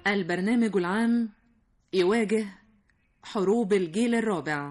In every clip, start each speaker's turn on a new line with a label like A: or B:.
A: البرنامج العام يواجه حروب الجيل الرابع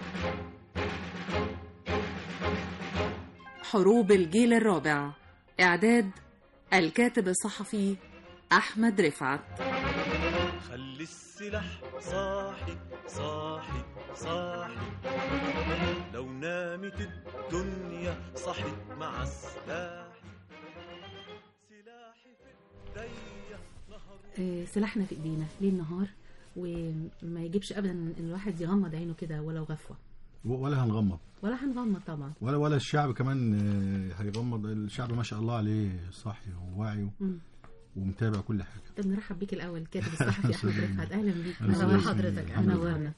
A: حروب الجيل الرابع إعداد الكاتب الصحفي أحمد رفعت
B: خلي السلاح صاحي صاحي صاحي لو نامت الدنيا صحت مع السلاح سلاحي في ايديا نهر
C: آه، سلاحنا في ايدينا ليل نهار وما يجيبش ابدا ان الواحد يغمض عينه كده ولو غفوه
D: ولا هنغمض
C: ولا هنغمض طبعا
D: ولا ولا الشعب كمان آه، هيغمض الشعب ما شاء الله عليه صاحي وواعي
C: مم.
D: ومتابع كل حاجه
C: طب نرحب بيك الاول كاتب الصحفي احمد رفعت اهلا بيك
D: أهلا
C: منور
D: بيك.
C: حضرتك
D: الحمد لله.
C: منورنا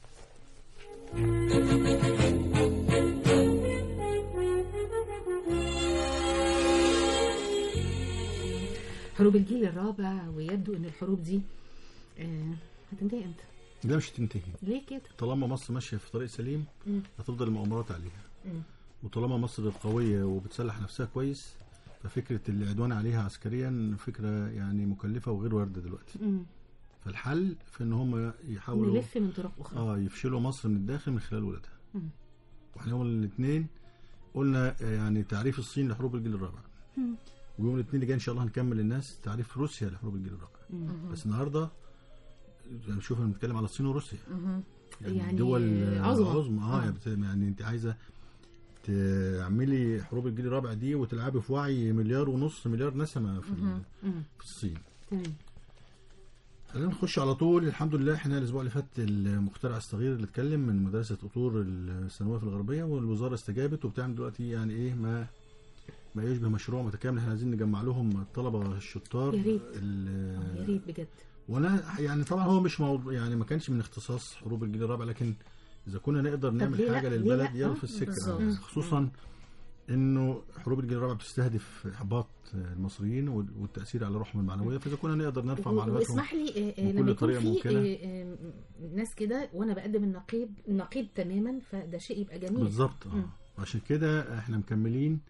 C: حروب الجيل الرابع ويبدو ان الحروب دي آه، هتنتهي امتى؟
D: ده مش هتنتهي
C: ليه كده؟
D: طالما مصر ماشيه في طريق سليم
C: مم.
D: هتفضل المؤامرات عليها
C: مم.
D: وطالما مصر قويه وبتسلح نفسها كويس ففكره العدوان عليها عسكريا فكره يعني مكلفه وغير وارده دلوقتي
C: مم.
D: فالحل في ان هم يحاولوا
C: نلف من طرق اخرى
D: اه يفشلوا مصر من الداخل من خلال ولادها
C: مم.
D: واحنا يوم الاثنين قلنا آه، يعني تعريف الصين لحروب الجيل الرابع
C: مم.
D: ويوم الاثنين اللي جاي ان شاء الله هنكمل للناس تعريف روسيا لحروب الجيل الرابع
C: مم.
D: بس النهارده يعني شوف بنتكلم على الصين وروسيا
C: يعني
D: دول
C: عظمى.
D: عظمى اه
C: آه.
D: يعني بت- يعني انت عايزه تعملي حروب الجيل الرابع دي وتلعبي في وعي مليار ونص مليار نسمه في ال-
C: مم.
D: في الصين
C: تمام
D: خلينا نخش على طول الحمد لله احنا الاسبوع اللي فات المخترع الصغير اللي اتكلم من مدرسه اطور الثانويه في الغربيه والوزاره استجابت وبتعمل دلوقتي يعني ايه ما ما يشبه مشروع متكامل احنا عايزين نجمع لهم الطلبه الشطار
C: يا ريت.
D: ال-
C: آه، يا ريت بجد
D: وانا يعني طبعا هو مش موضوع يعني ما كانش من اختصاص حروب الجيل الرابع لكن اذا كنا نقدر نعمل
C: ليه لا؟
D: حاجه
C: ليه
D: للبلد
C: لا؟
D: يلا
C: آه،
D: في السكه
C: بالظبط.
D: آه، خصوصا انه حروب الجيل الرابع بتستهدف احباط المصريين وال- والتاثير على روحهم المعنويه فاذا كنا نقدر نرفع
C: و-
D: معلوماتهم
C: واسمح لي آه، آه،
D: بكل
C: لما يكون
D: طريقة
C: في
D: ممكنة.
C: آه، آه، ناس كده وانا بقدم النقيب النقيب تماما فده شيء يبقى جميل
D: بالظبط
C: مم.
D: اه عشان كده احنا مكملين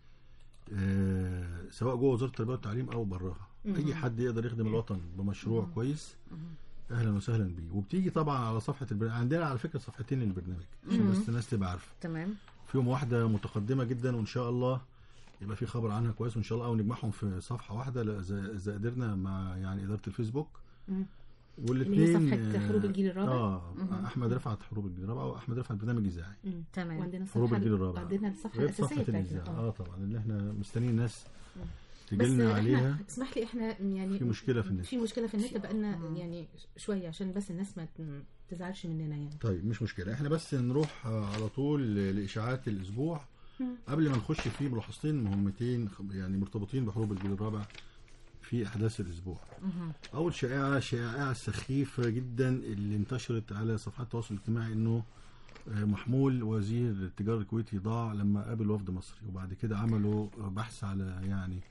D: آه سواء جوه وزاره التربيه والتعليم او براها
C: مم.
D: اي حد يقدر يخدم الوطن بمشروع كويس اهلا وسهلا بيه وبتيجي طبعا على صفحه البرنامج عندنا على فكره صفحتين للبرنامج عشان بس الناس تبقى عارفه
C: تمام
D: فيهم واحده متقدمه جدا وان شاء الله يبقى في خبر عنها كويس وان شاء الله او نجمعهم في صفحه واحده لا، اذا إذا قدرنا مع يعني اداره الفيسبوك
C: مم.
D: والاثنين
C: اللي هي صفحة حروب الجيل الرابع؟
D: اه احمد رفعت حروب الجيل الرابع واحمد رفعت برنامج اذاعي
C: مم.
E: تمام
C: وعندنا
D: حروب
C: صفحه
D: الجيل الرابع
C: عندنا الصفحه
D: غير
C: الاساسيه
D: صفحه
C: بتاعتنا
D: الاذاعه
C: اه
D: اه طبعا اللي احنا مستنيين الناس
C: بس
D: تجيلنا عليها
C: احنا اسمح لي احنا يعني
D: في مشكلة في النت.
C: في مشكله في النت بقالنا يعني شويه عشان بس الناس ما ت- تزعلش مننا يعني
D: طيب مش مشكله احنا بس نروح آه، على طول لاشاعات الاسبوع قبل ما نخش في ملاحظتين مهمتين خ- يعني مرتبطين بحروب الجيل الرابع في احداث الاسبوع اول شائعه شائعه سخيفه جدا اللي انتشرت على صفحات التواصل الاجتماعي انه آه، محمول وزير التجاره الكويتي ضاع لما قابل وفد مصري وبعد كده عملوا بحث على يعني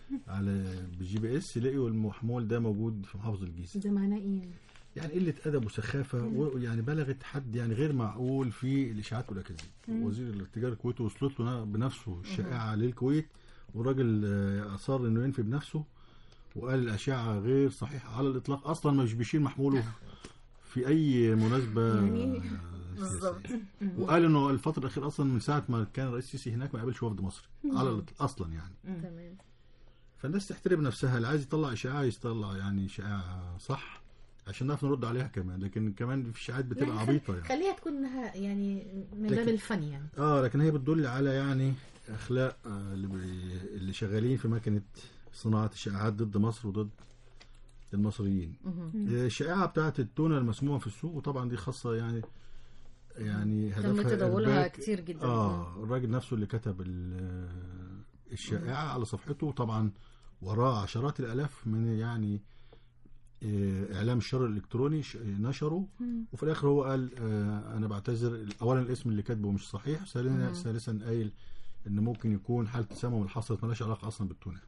D: على بالجي بي اس لقوا المحمول ده موجود في محافظه الجيزه
C: ده معناه ايه يعني؟
D: يعني قله ادب وسخافه ويعني بلغت حد يعني غير معقول في الاشاعات والاكاذيب وزير التجاره الكويتي وصلت له بنفسه الشائعه للكويت والراجل آه، اصر انه ينفي بنفسه وقال الاشعه غير صحيحه على الاطلاق اصلا مش بيشيل محموله في اي مناسبه
C: يعني
D: آه،
E: بالظبط.
D: سياسية. وقال انه الفتره الاخيره اصلا من ساعه ما كان الرئيس السيسي هناك ما قابلش وفد مصري على الإطلاق اصلا يعني
E: تمام
D: فالناس تحترم نفسها اللي عايز يطلع اشاعه يطلع يعني اشاعه صح عشان نعرف نرد عليها كمان لكن كمان في اشاعات بتبقى
C: يعني
D: عبيطه يعني
C: خليها تكون انها يعني من باب
D: لكن-
C: الفن يعني
D: اه لكن هي بتدل على يعني اخلاق آه اللي, بي اللي شغالين في مكنه صناعه الشائعات ضد مصر وضد المصريين آه، الشائعه بتاعت التونه المسمومه في السوق وطبعا دي خاصه يعني يعني
E: تم
D: هدفها
E: تداولها
D: إرباك-
E: كتير جدا
D: اه الراجل نفسه اللي كتب ال- الشائعه على صفحته طبعا وراه عشرات الالاف من يعني آه، اعلام الشر الالكتروني ش- نشره وفي الاخر هو قال آه، انا بعتذر اولا الاسم اللي كاتبه مش صحيح ثانيا ثالثا قايل ان ممكن يكون حاله تسمم اللي حصلت مالهاش علاقه اصلا بالتونه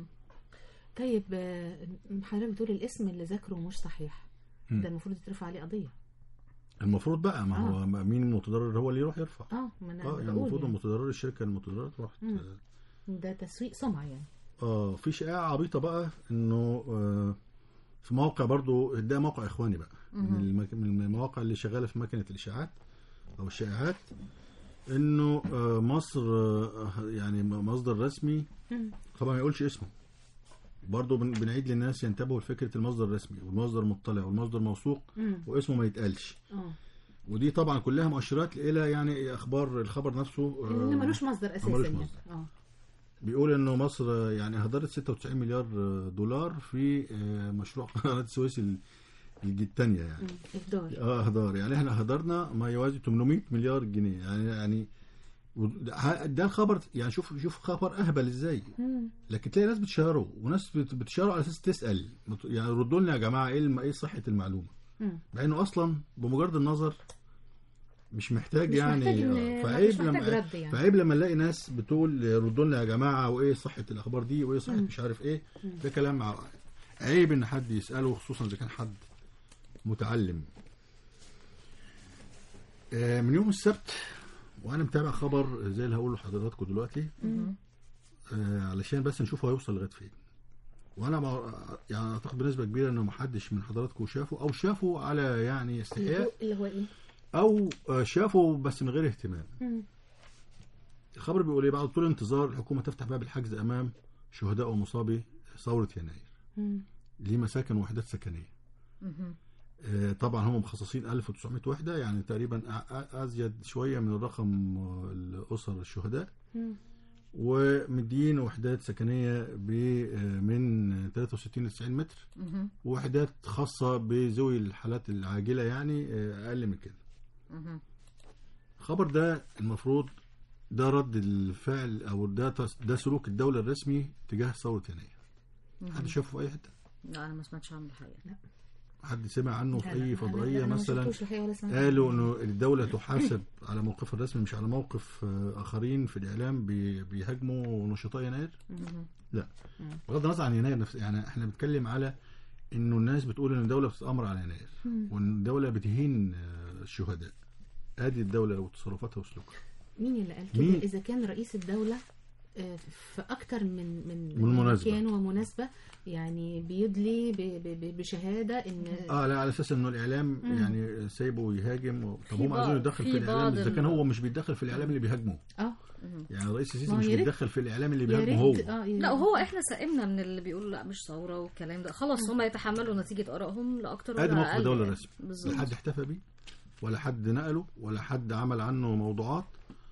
C: طيب آه، حضرتك بتقول الاسم اللي ذاكره مش صحيح ده المفروض يترفع عليه قضيه
D: المفروض بقى ما هو
C: آه.
D: ما- مين المتضرر هو اللي يروح يرفع
C: اه ما انا
D: اه يعني
C: بقول
D: المفروض
C: يعني.
D: المتضرر الشركه المتضرره تروح
C: مم.
D: ت-
C: ده تسويق سمعه يعني
D: اه في شائعه عبيطه بقى انه آه في موقع برضو ده موقع اخواني بقى من, المك... من المواقع اللي شغاله في مكنه الاشاعات او الشائعات انه آه، مصر آه، يعني مصدر رسمي طبعا ما يقولش اسمه برضه بن- بنعيد للناس ينتبهوا لفكره المصدر الرسمي والمصدر مطلع والمصدر موثوق
C: مم.
D: واسمه ما يتقالش
C: اه
D: ودي طبعا كلها مؤشرات الى يعني اخبار الخبر نفسه آه،
C: انه ملوش مصدر اساسا
D: ملوش
C: يعني.
D: مصدر.
C: اه
D: بيقول انه مصر يعني هدرت 96 مليار دولار في آه، مشروع قناه السويس ال- الثانيه يعني
C: مم. افدار
D: اه هدار يعني احنا هدرنا ما يوازي 800 مليار جنيه يعني يعني وده- ده الخبر يعني شوف شوف خبر اهبل ازاي
C: مم.
D: لكن تلاقي ناس بتشهره وناس بت- بتشهره على اساس تسال يعني ردوا لنا يا جماعه ايه الم- ايه صحه المعلومه
C: مم.
D: مع انه اصلا بمجرد النظر مش محتاج
C: مش
D: يعني
C: محتاج إن-
D: آه،
C: مش
D: فعيب
C: محتاج
D: لما
C: رد يعني.
D: فعيب لما نلاقي ناس بتقول ردوا لنا يا جماعه وايه صحه الاخبار دي وايه صحه
C: مم.
D: مش عارف ايه
C: مم.
D: ده كلام ع- عيب ان حد يساله خصوصا اذا كان حد متعلم آه، من يوم السبت وانا متابع خبر زي اللي هقوله لحضراتكم دلوقتي آه، علشان بس نشوف هو هيوصل لغايه فين وانا مع- يعني اعتقد بنسبه كبيره انه محدش من حضراتكم شافه او شافه على يعني
C: اللي هو
D: استحياء
C: اللي هو ايه؟
D: او آه، شافه بس من غير اهتمام
C: مم.
D: الخبر بيقول ايه بعد طول انتظار الحكومه تفتح باب الحجز امام شهداء ومصابي ثوره يناير
C: مم.
D: لمساكن وحدات سكنيه
E: مهم.
D: آه، طبعا هم مخصصين 1900 وحده يعني تقريبا أ- أ- ازيد شويه من الرقم آه، الاسر الشهداء
C: مم.
D: ومدين وحدات سكنيه ب آه، من 63 ل 90 متر
E: مهم.
D: وحدات خاصه بذوي الحالات العاجله يعني آه، اقل من كده
E: مهم.
D: الخبر ده المفروض ده رد الفعل او ده تس- ده سلوك الدوله الرسمي تجاه ثوره يناير حد شافه في اي حته
E: لا انا ما سمعتش عنه الحقيقه
D: حد سمع عنه في
C: لا، لا،
D: اي
C: أنا-
D: فضائيه
C: أنا ما
D: مثلا
C: شفتوش الحقيقة ولا سمعت
D: قالوا
C: عنه.
D: انه الدوله تحاسب على موقفها الرسمي مش على موقف آه، اخرين في الاعلام بي- بيهاجموا نشطاء يناير
C: مم.
D: لا
C: مم.
D: بغض النظر عن يناير نفسه يعني احنا بنتكلم على انه الناس بتقول ان الدوله بتتامر على يناير
C: مم.
D: وان الدوله بتهين آه، الشهداء ادي الدوله وتصرفاتها وسلوكها
C: مين اللي قال كده
D: مين؟
C: اذا كان رئيس الدوله آه، في اكتر من من
D: من مناسبة.
C: مكان ومناسبه يعني بيدلي ب- ب- ب- بشهاده ان
D: اه لا على اساس انه الاعلام
C: مم.
D: يعني سايبه يهاجم و- طب
E: في
D: هم عايزين
E: بعض-
D: يتدخل
E: في
D: في الاعلام
E: بعض
D: اذا
E: ال-
D: كان هو مش بيتدخل في الاعلام اللي بيهاجمه
C: اه
D: يعني الرئيس السيسي
C: ما هو
D: مش
C: يا ريت-
D: بيتدخل في الاعلام اللي
C: يا
D: بيهاجمه هو
C: ريت اه يا
E: لا
C: ريت.
E: وهو احنا سئمنا من اللي بيقول لا مش ثوره والكلام ده خلاص هم يتحملوا نتيجه ارائهم لا اكتر ولا
D: ادي موقف
E: اقل
D: الدوله
E: يعني.
D: الرسمي لا
E: بالظبط
D: حد احتفى بيه ولا حد نقله ولا حد عمل عنه موضوعات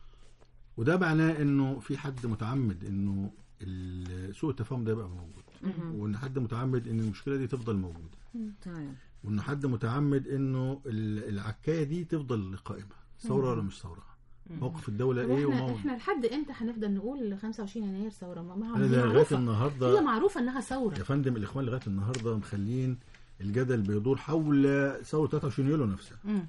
D: وده معناه انه في حد متعمد انه ال- سوء التفاهم ده يبقى موجود
E: مهم.
D: وان حد متعمد ان المشكله دي تفضل موجوده
E: تمام
D: وان حد متعمد انه ال- العكايه دي تفضل قائمه ثوره ولا مش ثوره موقف الدوله
C: طب
D: ايه
C: احنا
D: وموقف
C: احنا لحد امتى هنفضل نقول 25 يناير ثوره ما ما
D: انا
C: هي
D: ده لغايه
C: معروفه
D: النهارده
C: هي معروفه انها
D: يا
C: ثوره
D: فندم الاخوان لغايه النهارده مخلين الجدل بيدور حول ثوره 23 يوليو نفسها
C: مم.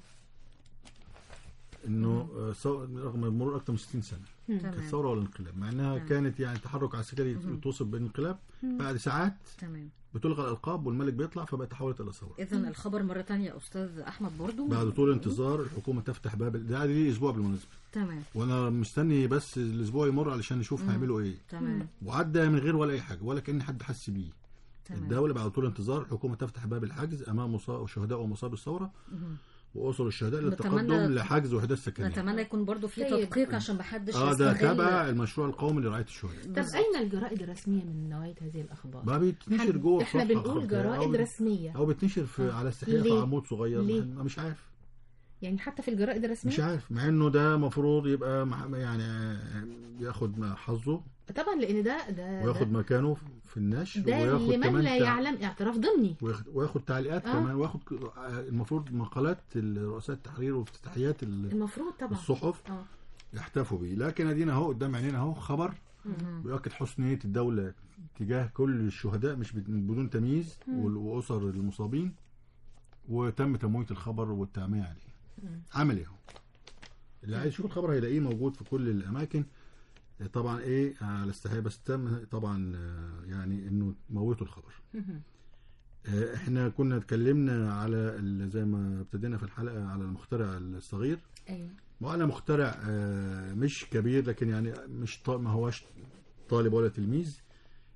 D: انه آه، ثو- رغم مرور اكثر من 60 سنه
C: مم.
D: كانت
E: تمام
D: ثوره ولا انقلاب مع انها
E: تمام.
D: كانت يعني تحرك عسكري توصف بالانقلاب بعد ساعات
E: تمام
D: بتلغى الالقاب والملك بيطلع فبقت تحولت الى ثوره
E: اذا الخبر مره تانية يا استاذ احمد برضو
D: بعد طول انتظار الحكومه تفتح باب ال- ده دي اسبوع بالمناسبه
E: تمام
D: وانا مستني بس الاسبوع يمر علشان نشوف
E: مم.
D: هيعملوا ايه
E: تمام
D: وعدى من غير ولا اي حاجه ولا كان حد حس بيه
E: تمام
D: الدوله بعد طول انتظار الحكومه تفتح باب الحجز امام مصا- شهداء ومصاب الثوره
E: مهم.
D: واسر الشهداء للتقدم
E: نتمنى-
D: لحجز وحدات سكنيه
E: نتمنى يكون برضو في
C: طيب.
E: تدقيق عشان محدش
D: اه ده
E: يستغل-
D: تبع المشروع القومي لرعايه الشهداء
C: طب
E: بالظبط.
C: اين الجرائد الرسميه من نوعيه هذه الاخبار؟
D: ما بيتنشر
C: حد-
D: جوه
C: احنا
D: صفحة
C: بنقول
D: خطية
C: جرائد
D: أو-
C: رسميه
D: او بتنشر في
C: آه.
D: على استحياء في
C: ليه؟
D: عمود صغير
C: ليه؟
D: ما- مش عارف
C: يعني حتى في الجرائد الرسميه
D: مش عارف مع انه ده المفروض يبقى مح- يعني آه، ياخد حظه
C: طبعا لان ده ده
D: وياخد
C: ده,
D: مكانه في النشر
C: ده
D: وياخد
C: لمن
D: كمان
C: لا
D: تع-
C: يعلم اعتراف ضمني
D: وياخد, وياخد تعليقات
C: آه.
D: كمان وياخد ك- آه، المفروض مقالات رؤساء التحرير وافتتاحيات ال-
C: المفروض طبعا
D: الصحف
C: اه
D: يحتفوا بيه لكن ادينا اهو قدام عينينا اهو خبر
E: مهم.
D: بيؤكد حسن نيه الدوله تجاه كل الشهداء مش بد- بدون تمييز
C: مم.
D: وال- واسر المصابين وتم تمويه الخبر والتعميه عليه
C: مم.
D: عملي اهو اللي عايز يشوف الخبر هيلاقيه موجود في كل الاماكن طبعا ايه على استحياء بس تم طبعا آه، يعني انه موتوا الخبر
C: مهم.
D: آه، احنا كنا اتكلمنا على ال- زي ما ابتدينا في الحلقه على المخترع الصغير
C: ايوه
D: وانا مخترع آه، مش كبير لكن يعني مش ط- ما هوش طالب ولا تلميذ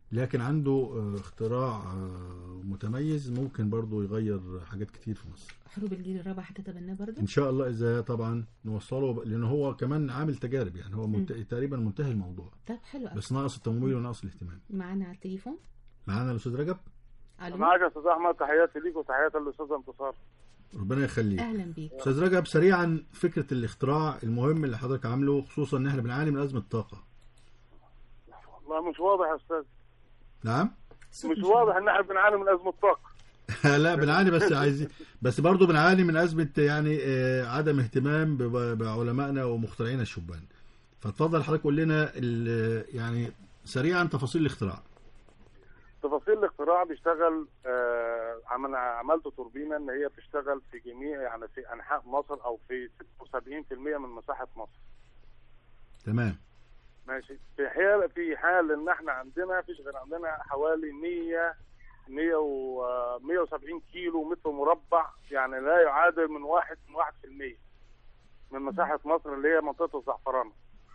D: لكن عنده آه، اختراع آه، متميز ممكن برضو يغير حاجات كتير في مصر
C: حروب الجيل الرابع كتبناه برضه
D: ان شاء الله اذا طبعا نوصله لان هو كمان عامل تجارب يعني هو منت... تقريبا منتهي الموضوع
C: طب حلو قوي
D: بس ناقص التمويل وناقص الاهتمام
C: معانا على التليفون
D: معانا الاستاذ رجب
C: الو
F: معاك يا استاذ احمد تحياتي ليك وتحياتي للاستاذ انتصار
D: ربنا يخليك
C: اهلا بيك
D: استاذ رجب سريعا فكره الاختراع المهم اللي حضرتك عامله خصوصا ان احنا بنعاني من ازمه طاقه
F: والله مش واضح يا استاذ
D: نعم
F: مش واضح ان احنا بنعاني من ازمه طاقه
D: لا بنعاني بس عايزين بس برضه بنعاني من ازمه يعني آه، عدم اهتمام ب- بعلمائنا ومخترعين الشبان فاتفضل حضرتك قول لنا ال- يعني سريعا تفاصيل الاختراع
F: تفاصيل الاختراع بيشتغل آه عمل عملت توربينه ان هي بتشتغل في جميع يعني في انحاء مصر او في 76% من مساحه مصر
D: تمام
F: ماشي في حال في حال ان احنا عندنا فيش غير عندنا حوالي 100 100 و آه، 170 كيلو متر مربع يعني لا يعادل من واحد من 1% من مساحه مصر اللي هي منطقه الزعفرانه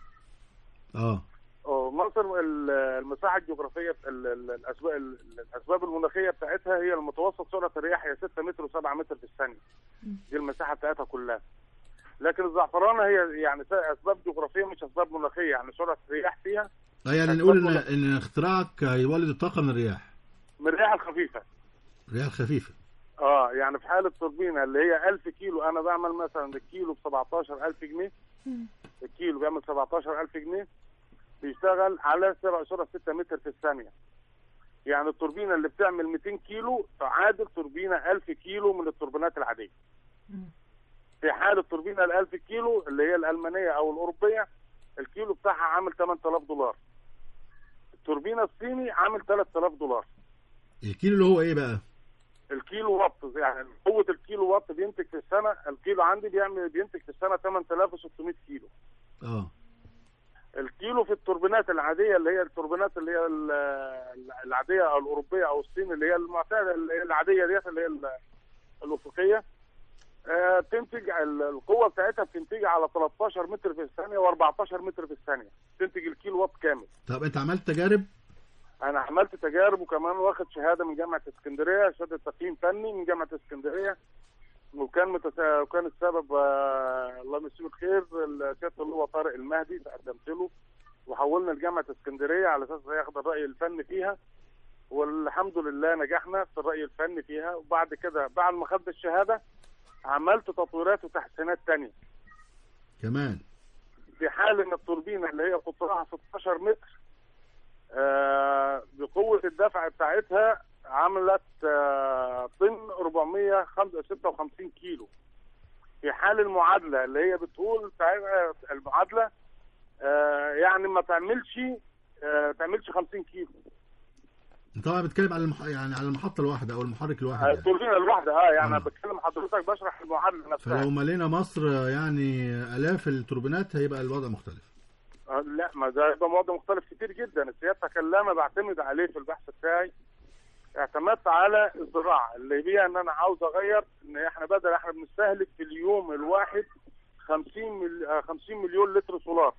D: اه
F: آه، مصر ال- المساحه الجغرافيه ال- ال- الاسباب ال- الاسباب المناخيه بتاعتها هي المتوسط سرعه الرياح هي 6 متر و7 متر في الثانيه دي المساحه بتاعتها كلها لكن الزعفرانه هي يعني س- اسباب جغرافيه مش اسباب مناخيه يعني سرعه الرياح فيها
D: اه يعني نقول ان ان اختراعك هيولد الطاقه من الرياح
F: من الرياح الخفيفه
D: الرياح الخفيفه
F: اه يعني في حاله توربينه اللي هي 1000 كيلو انا بعمل مثلا الكيلو ب 17000 جنيه الكيلو بيعمل 17000 جنيه بيشتغل على سرعه سرعه 6 متر في الثانيه يعني التوربينه اللي بتعمل 200 كيلو تعادل توربينه 1000 كيلو من التوربينات العاديه
C: مم.
F: في حال التوربينه ال 1000 كيلو اللي هي الالمانيه او الاوروبيه الكيلو بتاعها عامل 8000 دولار التوربينه الصيني عامل 3000 دولار
D: الكيلو اللي هو ايه بقى
F: الكيلو وات يعني قوه الكيلو وات بينتج في السنه الكيلو عندي بيعمل بينتج في السنه 8600 كيلو
D: اه
F: الكيلو في التوربينات العاديه اللي هي التوربينات اللي هي ال- العاديه او الاوروبيه او الصين اللي هي المعتاده اللي هي العاديه ديت اللي هي ال- الافقيه آه، بتنتج ال- القوه بتاعتها بتنتج على 13 متر في الثانيه و14 متر في الثانيه تنتج الكيلو وات كامل
D: طب انت عملت تجارب
F: انا عملت تجارب وكمان واخد شهاده من جامعه اسكندريه شهاده تقييم فني من جامعه اسكندريه وكان متسا... وكان السبب آه، الله يمسيه بالخير ال- سياده اللواء طارق المهدي تقدمت له وحولنا لجامعه اسكندريه على اساس ياخد الراي الفني فيها والحمد لله نجحنا في الراي الفني فيها وبعد كده بعد ما خدت الشهاده عملت تطويرات وتحسينات تانية
D: كمان
F: في حال ان التوربينه اللي هي قطرها 16 متر آه، بقوه الدفع بتاعتها عملت آه، طن 456 كيلو في حال المعادله اللي هي بتقول ساعتها المعادله آه، يعني ما تعملش آه، تعملش 50 كيلو
D: انت طبعا بتتكلم على المح... يعني على المحطه الواحده او المحرك الواحد
F: آه،
D: يعني.
F: التوربينه الواحده اه يعني انا
D: آه.
F: بتكلم حضرتك بشرح المعادله نفسها
D: فلو ملينا مصر يعني الاف التوربينات هيبقى الوضع مختلف
F: آه، لا ما ده يبقى موضوع مختلف كتير جدا سيادتك اللي انا بعتمد عليه في البحث بتاعي اعتمدت على الزراعه اللي هي ان انا عاوز اغير ان احنا بدل احنا بنستهلك في اليوم الواحد 50 مل... آه، 50 مليون لتر سولار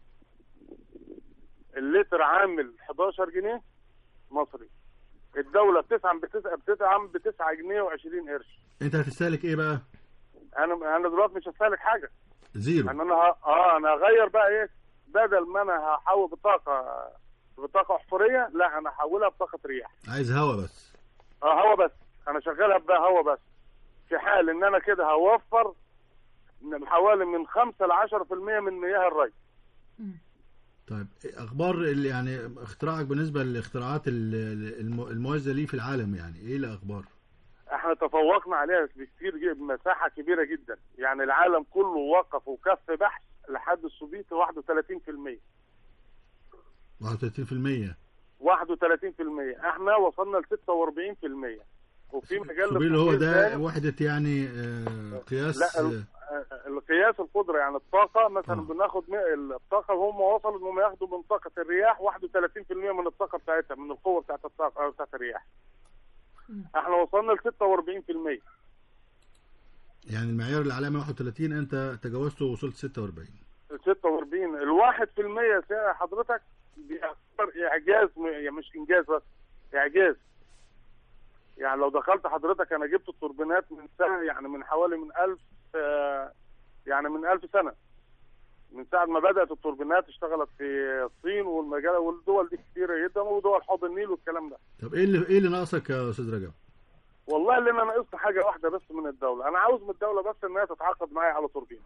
F: اللتر عامل 11 جنيه مصري الدوله بتدعم بتدعم بتدعم ب 9 جنيه و20 قرش
D: انت هتستهلك ايه بقى
F: انا انا دلوقتي مش هستهلك حاجه
D: زيرو
F: ان انا ه... اه انا هغير بقى ايه بدل ما انا هحول بطاقه بطاقه احفوريه لا انا هحولها بطاقه رياح
D: عايز هوا بس
F: اه هوا بس انا شغالها بقى هوا بس في حال ان انا كده هوفر من حوالي من 5 ل 10% من مياه الري
D: طيب اخبار ال- يعني اختراعك بالنسبه للاختراعات ال- ال- الم- الموازيه ليه في العالم يعني ايه الاخبار
F: احنا تفوقنا عليها بكتير جدا بمساحه كبيره جدا يعني العالم كله وقف وكف بحث لحد السوفيتي 31%
D: 31%
F: 31% احنا وصلنا ل 46% وفي مجال
D: السوبر اللي هو
F: التصوير
D: ده
F: تاني.
D: وحده يعني آه، قياس
F: لا ال- آه، القياس القدره يعني الطاقه مثلا
D: آه.
F: بناخد م- الطاقه هم وصلوا انهم ياخدوا من طاقه الرياح 31% من الطاقه بتاعتها من القوه بتاعت الطاقه بتاعت الرياح احنا وصلنا ل 46%
D: يعني المعيار العالمي 31 انت تجاوزته ووصلت 46
F: 46 الواحد في المية سعر حضرتك بيعتبر إعجاز م- يعني مش إنجاز بس اعجاز يعني لو دخلت حضرتك انا جبت التوربينات من سنه يعني من حوالي من 1000 آه، يعني من 1000 سنه من ساعه ما بدات التوربينات اشتغلت في الصين والمجال والدول دي كتيره جدا ودول حوض النيل والكلام ده
D: طب ايه اللي ايه اللي ناقصك يا استاذ رجب؟
F: والله اللي انا ناقصني حاجه واحده بس من الدوله انا عاوز من الدوله بس ان هي تتعاقد معايا على توربينه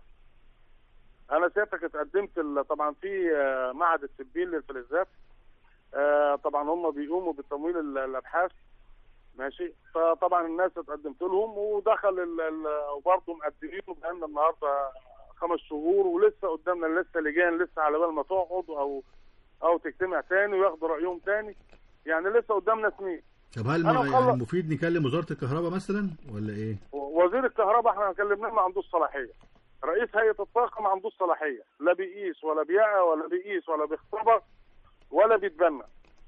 F: انا سيادتك اتقدمت ال- طبعا في آه، معهد السبيل للفلزات آه، طبعا هم بيقوموا بتمويل ال- الابحاث ماشي فطبعا الناس اتقدمت لهم ودخل ال- ال- وبرضه مقدمين بقالنا النهارده خمس شهور ولسه قدامنا لسه لجان لسه على بال ما تقعد او او تجتمع تاني وياخدوا رايهم تاني يعني لسه قدامنا سنين
D: طب هل
F: أنا
D: ما
F: مخلص.
D: يعني مفيد نكلم وزاره الكهرباء مثلا ولا ايه؟
F: وزير الكهرباء احنا كلمناه ما عندوش صلاحيه رئيس هيئه الطاقه ما عندوش صلاحيه لا بيقيس ولا بيعى ولا بيقيس ولا بيختبر ولا بيتبنى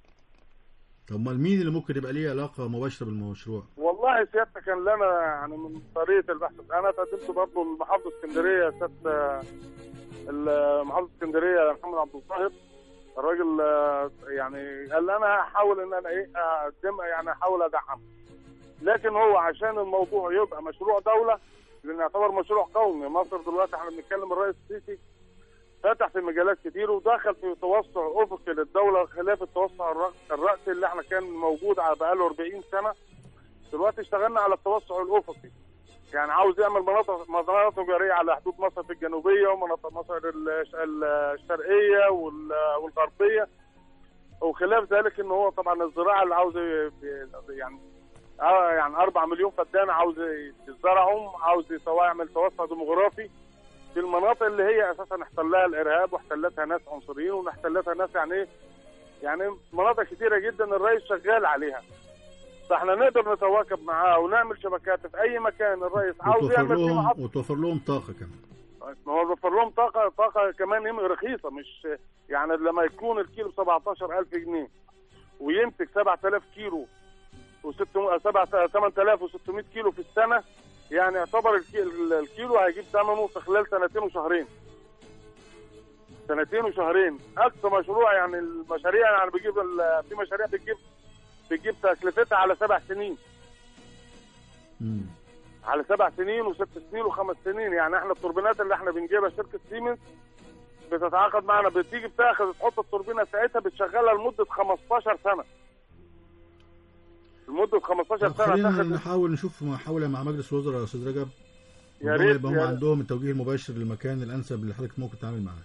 D: طب امال مين اللي ممكن يبقى ليه علاقه مباشره بالمشروع؟
F: والله سيادتك كان لنا يعني من طريقه البحث انا تقدمت برضه لمحافظه اسكندريه سياده ال- محافظه اسكندريه محمد عبد الظاهر الراجل آه، يعني قال لي انا هحاول ان انا ايه اقدم يعني احاول ادعم لكن هو عشان الموضوع يبقى مشروع دوله لان يعتبر مشروع قومي مصر دلوقتي احنا بنتكلم الرئيس السيسي فتح في مجالات كتير ودخل في توسع افقي للدوله خلاف التوسع الرأ- الرأسي اللي احنا كان موجود على بقاله 40 سنه دلوقتي اشتغلنا على التوسع الافقي يعني عاوز يعمل مناطق مناطق تجاريه على حدود مصر في الجنوبيه ومناطق مصر الش- الشرقيه وال- والغربيه وخلاف ذلك ان هو طبعا الزراعه اللي عاوز ي- يعني اه يعني 4 مليون فدان عاوز يزرعهم عاوز يسوا- يعمل توسع ديموغرافي في المناطق اللي هي اساسا احتلها الارهاب واحتلتها ناس عنصريين واحتلتها ناس يعني ايه يعني مناطق كتيره جدا الرئيس شغال عليها فاحنا نقدر نتواكب معاه ونعمل شبكات في اي مكان الرئيس عاوز
D: وتوفر
F: يعمل فيه
D: لهم
F: محطه
D: وتوفر لهم طاقه كمان
F: ما هو بيوفر لهم طاقه طاقه كمان يم- رخيصه مش يعني لما يكون الكيلو ب 17000 جنيه وينتج 7000 كيلو و6 8600 كيلو في السنه يعني يعتبر الكي- الكيلو هيجيب ثمنه في خلال سنتين وشهرين سنتين وشهرين اقصى مشروع يعني المشاريع يعني بيجيب ال- في مشاريع بتجيب بتجيب تكلفتها على سبع سنين
D: مم.
F: على سبع سنين وست سنين وخمس سنين يعني احنا التوربينات اللي احنا بنجيبها شركه سيمنز بتتعاقد معنا بتيجي بتاخد تحط التوربينه ساعتها بتشغلها لمده 15 سنه لمده 15
D: طب
F: سنه
D: خلينا
F: تاخد
D: نحاول نشوف محاولة مع مجلس الوزراء يا استاذ رجب
F: يا
D: ربما
F: ريت
D: يبقى هم
F: يا-
D: عندهم التوجيه المباشر للمكان الانسب اللي حضرتك ممكن تتعامل معاه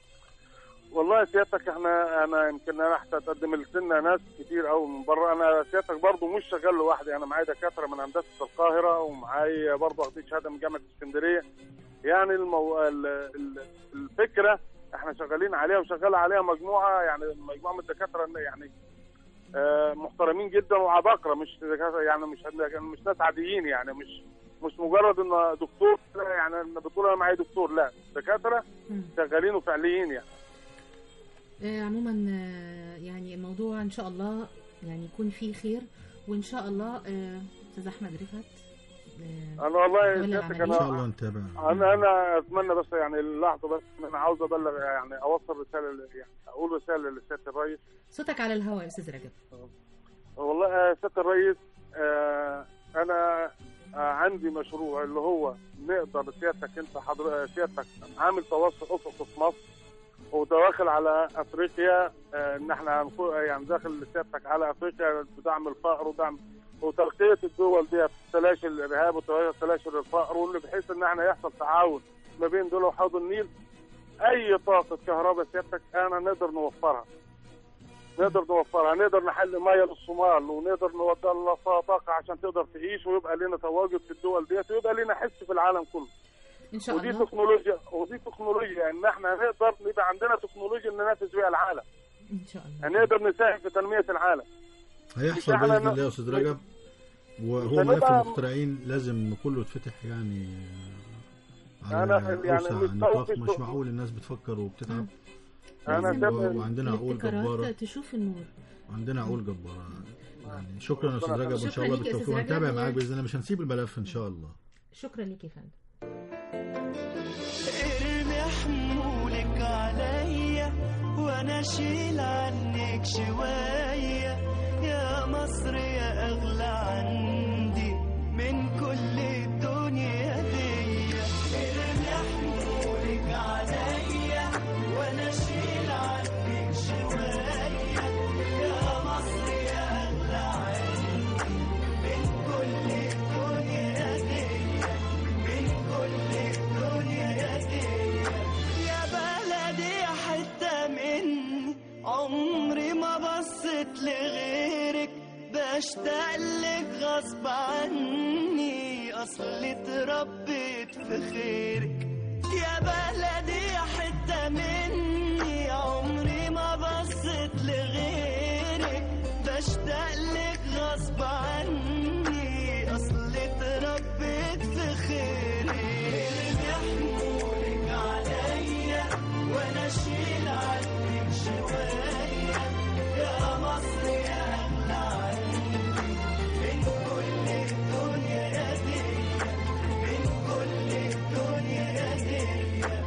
F: والله سيادتك احنا انا يمكن انا حتى تقدم لنا ناس كتير قوي من بره انا سيادتك برضو مش شغال لوحدي انا معايا دكاتره من هندسه القاهره ومعايا برضو واخدين شهاده من جامعه اسكندريه يعني المو... ال- ال- الفكره احنا شغالين عليها وشغال عليها مجموعه يعني مجموعه من الدكاتره يعني آه، محترمين جدا وعباقره مش دكاتره يعني مش مش ناس عاديين يعني مش مش مجرد ان دكتور يعني أنا بتقول انا معايا دكتور لا دكاتره
C: مم.
F: شغالين وفعليين يعني
C: آه، عموما آه، يعني الموضوع ان شاء الله يعني يكون فيه خير وان شاء الله آه، استاذ احمد رفعت آه،
F: انا والله
C: ولا
F: سيادتك
C: العملية؟
D: ان شاء
F: انا
D: الله نتابع
F: انا انا اتمنى بس يعني اللحظه بس ان انا عاوز ابلغ يعني اوصل رساله ل- يعني اقول رساله لسياده الرئيس
C: صوتك على الهواء يا استاذ رجب
F: والله آه، سياده الرئيس آه، انا آه، عندي مشروع اللي هو نقدر سيادتك انت حضر سيادتك عامل توسع افقي في مصر ودواخل على افريقيا آه، ان احنا هنكون- يعني داخل سيادتك على افريقيا بدعم الفقر ودعم وتغطيه الدول دي تلاشي الارهاب وتلاشي الفقر واللي بحيث ان احنا يحصل تعاون ما بين دول وحوض النيل اي طاقه كهرباء سيادتك انا نقدر نوفرها نقدر نوفرها نقدر نحل ميه للصومال ونقدر نودي لها طاقه عشان تقدر تعيش ويبقى لنا تواجد في الدول ديت ويبقى لنا حس في العالم كله
C: ان شاء
F: ودي
C: الله
F: تكنولوجيا ودي تكنولوجيا ان احنا نقدر يبقى عندنا تكنولوجيا ننافس بيها العالم
C: ان شاء الله
F: هنقدر نساهم في تنميه العالم
D: هيحصل
F: مش إحنا
D: باذن
F: ن-
D: الله يا استاذ رجب وهو
F: مش
D: ملف
F: هنبقى-
D: المخترعين لازم كله يتفتح يعني
F: أنا
D: على
F: يعني
D: اوسع
F: مش
D: نطاق
F: صوتي
D: مش
F: صوت-
D: معقول الناس بتفكر وبتتعب
F: انا
C: لازم
F: سامع
D: و- وعندنا عقول
C: الابتكارات
D: جباره
C: تشوف النور
D: عندنا عقول جباره يعني شكرا يا استاذ رجب وان
C: شكرا
D: شاء الله
C: ليك يا
D: بالتوفيق
C: أستاذ رجب.
D: ونتابع معاك باذن الله مش هنسيب الملف ان شاء الله
C: شكرا ليك يا فندم
G: ارمي حمولك عليا وانا اشيل عنك شوية يا مصر بشتاق لك غصب عني اصل اتربيت في خيرك يا بلدي يا حتة مني عمري ما بصيت لغيرك بشتاق لك غصب عني اصل اتربيت في خيرك بيحمولك عليا وانا اشيل عنك شوية يا مصر يا اغلى عندي من كل الدنيا يا دنيا من كل الدنيا يا دنيا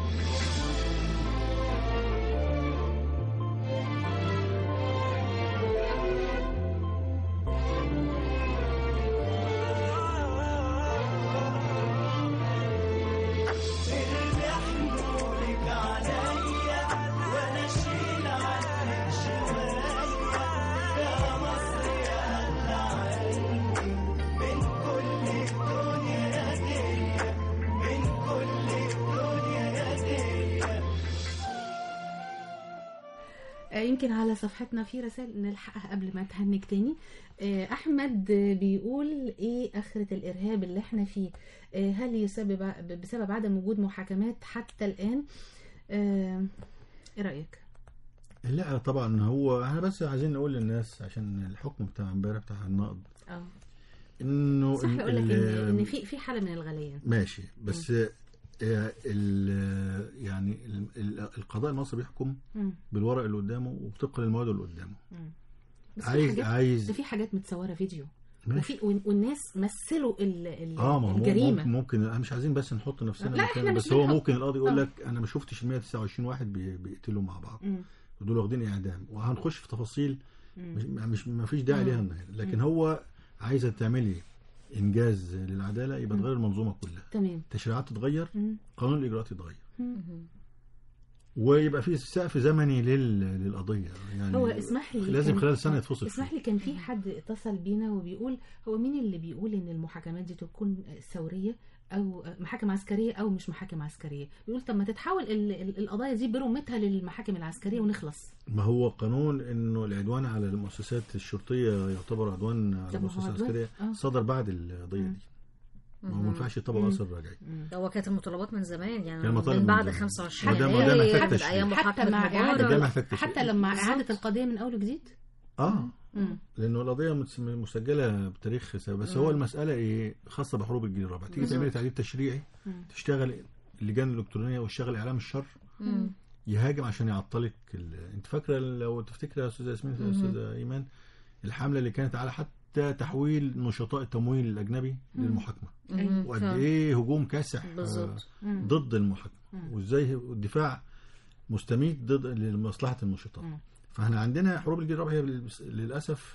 G: بيحمولك عليا وانا اشيل عنك شوية يا مصر يا اغلى عندي من كل الدنيا يا دنيا من كل الدنيا يا دنيا
C: آه، يمكن على صفحتنا في رسائل نلحقها قبل ما تهنج تاني آه، احمد آه، بيقول ايه اخرة الارهاب اللي احنا فيه آه، هل يسبب بسبب عدم وجود محاكمات حتى الان آه، ايه رايك
D: لا طبعا هو احنا بس عايزين نقول للناس عشان الحكم بتاع امبارح بتاع النقد
C: اه
D: انه
C: صح
D: ال-
C: يقول لك
D: ال-
C: ان إن في في حاله من الغليان
D: ماشي بس آه، ال يعني ال- ال- القضاء المصري بيحكم
C: مم.
D: بالورق اللي قدامه وطبقا للمواد اللي قدامه
C: مم. بس في
D: عايز
C: حاجات
D: عايز
C: ده في حاجات متصوره فيديو
D: ماشي
C: وفي وال- والناس مثلوا ال- ال-
D: اه ما هو
C: الجريمه
D: ممكن, ممكن احنا مش عايزين بس نحط نفسنا
C: لا،
D: مكان
C: إحنا مش
D: بس هو
C: بنحط.
D: ممكن القاضي يقول
C: آه.
D: لك انا ما شفتش ال 129 واحد بي- بيقتلوا مع بعض
C: مم.
D: ودول واخدين اعدام وهنخش في تفاصيل
C: مم.
D: مش مش ما فيش داعي ليها النهارده لكن هو عايزه تعملي انجاز للعداله يبقى تغير المنظومه كلها
C: تمام
D: التشريعات تتغير
C: مم.
D: قانون الاجراءات يتغير
C: مم.
D: ويبقى في سقف زمني لل... للقضيه يعني
C: هو اسمح لي
D: لازم
C: كان-
D: خلال سنه
C: آه،
D: يتفصل
C: اسمح
D: فيه.
C: لي كان في حد اتصل بينا وبيقول هو مين اللي بيقول ان المحاكمات دي تكون ثوريه او محاكم عسكريه او مش محاكم عسكريه بيقول طب ما تتحول ال- ال- القضايا دي برمتها للمحاكم العسكريه ونخلص
D: ما هو قانون انه العدوان على المؤسسات الشرطيه يعتبر عدوان على
C: طب ما هو
D: المؤسسات
C: عدوان.
D: العسكريه
C: آه.
D: صدر بعد القضيه دي ما هو ما ينفعش يطبق اثر راجعي
E: هو كانت المطالبات من زمان يعني
D: كان مطالب
E: من بعد
D: من زمان.
E: 25
D: وده- وده
E: يناير
D: محتاج
E: من
D: تشريع.
E: ايام
C: حتى
E: محاكمه
C: مع
D: ده
C: اعاده
E: مبارك
D: محتاج تشريع.
C: حتى لما
E: بالظبط.
C: اعاده القضيه من اول وجديد
D: اه
C: مم.
D: لانه القضيه متس- مسجله بتاريخ سنة. بس هو المساله ايه خاصه بحروب الجيل الرابع تيجي تعملي تعديل تشريعي
C: مم.
D: تشتغل اللجان الالكترونيه وتشتغل اعلام الشر
E: مم.
D: يهاجم عشان يعطلك ال... انت فاكره لو تفتكر يا استاذه ياسمين يا استاذه ايمان الحمله اللي كانت على حتى تحويل نشطاء التمويل الاجنبي للمحاكمه
E: مم.
D: وقد
E: فعلا.
D: ايه هجوم كاسح آه،
E: بالظبط.
C: مم.
D: ضد المحاكمه
C: مم.
D: وازاي الدفاع مستميت ضد لمصلحه النشطاء
C: مم.
D: فاحنا عندنا حروب الجيل الرابع هي بالس- للاسف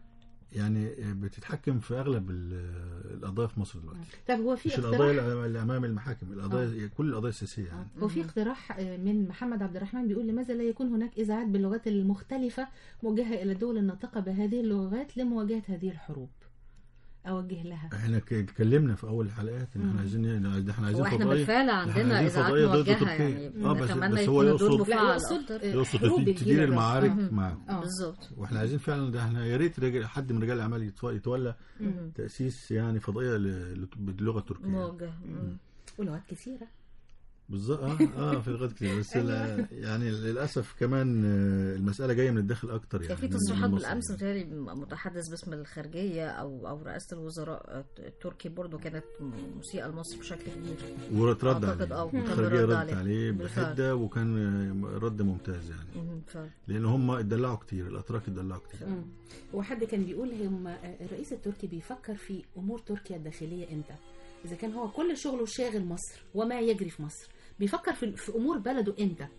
D: يعني بتتحكم في اغلب ال- القضايا في مصر دلوقتي
C: طب هو في
D: مش القضايا
C: اقتراح
D: اللي امام المحاكم القضايا كل القضايا السياسيه يعني
C: هو في اقتراح آه، من محمد عبد الرحمن بيقول لماذا لا يكون هناك اذاعات باللغات المختلفه موجهه الى الدول الناطقه بهذه اللغات لمواجهه هذه الحروب اوجه لها
D: احنا ك- اتكلمنا في اول الحلقات ان احنا عايزين ده احنا عايزين
E: واحنا
D: فضائيه
E: بالفعل
D: إحنا
E: عندنا
D: عايزين
E: اذاعات
D: فضائية ضد
E: موجهه
D: تركيا.
E: يعني
D: آه، بس-
E: نتمنى
D: بس هو
E: يكون الدور
D: يقصد-
C: لا
E: مفعل
C: يقصد
E: اكتر
C: آه،
D: يقصد
C: حروب
D: تدير
C: الجيل الرابع.
D: المعارك
C: آه.
D: معاهم
C: آه.
E: بالظبط
D: واحنا عايزين فعلا ده احنا يا ريت رجل حد من رجال الاعمال يتف- يتولى
E: مم.
D: تاسيس يعني فضائيه ل- ل- باللغه التركيه
E: موجه مم.
C: ولغات كثيره
D: بالظبط اه اه في لغات كتير بس لا- يعني للاسف كمان آه، المساله جايه من الداخل اكتر يعني
E: كان في
D: من-
E: تصريحات
D: من مصر
E: بالامس
D: يعني.
E: متهيألي متحدث باسم الخارجيه او او رئاسه الوزراء التركي برضو كانت مسيئه لمصر بشكل كبير
D: ورد
E: أعتقد
D: عليه
E: آه، كان
D: الخارجيه
E: برد
D: ردت
E: عليه.
D: عليه
E: بالفعل.
D: بحده وكان آه، رد ممتاز يعني
E: مم، فعلا.
D: لان هم اتدلعوا كتير الاتراك اتدلعوا كتير
C: مم. وحد كان بيقول هم الرئيس التركي بيفكر في امور تركيا الداخليه امتى اذا كان هو كل شغله شاغل مصر وما يجري في مصر بيفكر في, في امور بلده امتى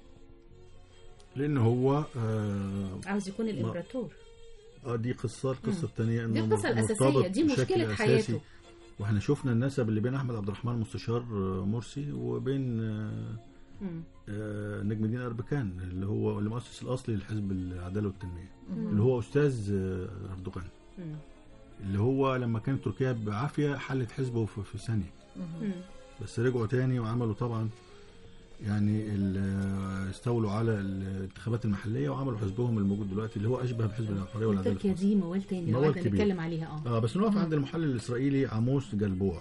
D: لان هو آه
C: عاوز يكون الامبراطور
D: آه، دي قصه القصه الثانيه
C: دي
D: انه
C: القصة
D: مرتبط
C: الأساسية، دي
D: بشكل
C: مشكلة
D: أساسي.
C: حياته.
D: واحنا شفنا النسب اللي بين احمد عبد الرحمن المستشار آه، مرسي وبين آه،
C: مم.
D: آه، نجم الدين اربكان اللي هو المؤسس الاصلي لحزب العداله والتنميه
C: مم.
D: اللي هو استاذ آه، اردوغان
C: مم.
D: اللي هو لما كانت تركيا بعافيه حلت حزبه في, في ثانيه
C: مم.
D: بس رجعوا تاني وعملوا طبعا يعني ال- استولوا على الانتخابات المحليه وعملوا حزبهم الموجود دلوقتي اللي هو اشبه بحزب الحريه والعداله في
C: تركيا
D: مصر.
C: دي موال تاني لو
D: موال
C: قعدنا
D: كبير.
C: نتكلم عليها اه
D: اه بس نقف عند المحلل الاسرائيلي عاموس جلبوع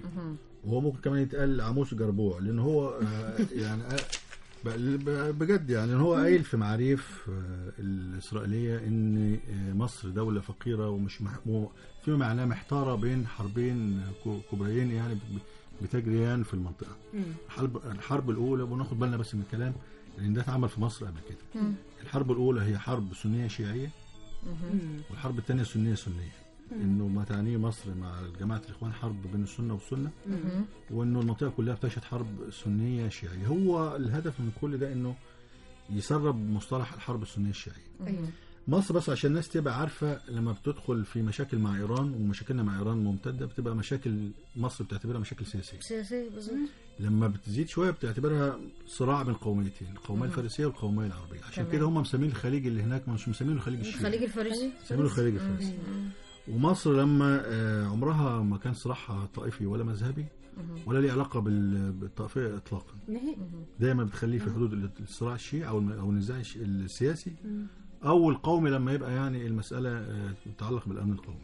D: وهو ممكن كمان يتقال عاموس جربوع لان هو آه، يعني آه، ب- ب- بجد يعني إن هو قايل في معاريف آه، الاسرائيليه ان آه، مصر دوله فقيره ومش مح... مو- فيما معناه محتاره بين حربين كو- كبريين يعني بت- بتجريان في المنطقه
C: مم.
D: الحرب الحرب الاولى وناخد بالنا بس من الكلام لان ده اتعمل في مصر قبل كده الحرب الاولى هي حرب سنيه شيعيه
C: مم.
D: والحرب الثانيه سنيه سنيه انه ما تعنيه مصر مع جماعه الاخوان حرب بين السنه والسنه وانه المنطقه كلها بتشهد حرب سنيه شيعيه هو الهدف من كل ده انه يسرب مصطلح الحرب السنيه الشيعيه
C: ايوه
D: مصر بس عشان الناس تبقى عارفه لما بتدخل في مشاكل مع ايران ومشاكلنا مع ايران ممتده بتبقى مشاكل مصر بتعتبرها مشاكل سياسيه
E: سياسية بالظبط
D: لما بتزيد شويه بتعتبرها صراع بين قوميتين القوميه الفارسيه والقوميه العربيه عشان
E: تمام.
D: كده هم مسمين الخليج اللي هناك مش مسمينه الخليج الشيعي
E: الخليج الفارسي
D: مسمينه الخليج الفارسي ومصر لما آه، عمرها ما كان صراعها طائفي ولا مذهبي ولا ليه علاقه بال- بالطائفيه اطلاقا
C: نهائي
D: دايما بتخليه في حدود الصراع الشيعي او الم- او النزاع الش- السياسي او القومي لما يبقى يعني المساله آه، تتعلق بالامن القومي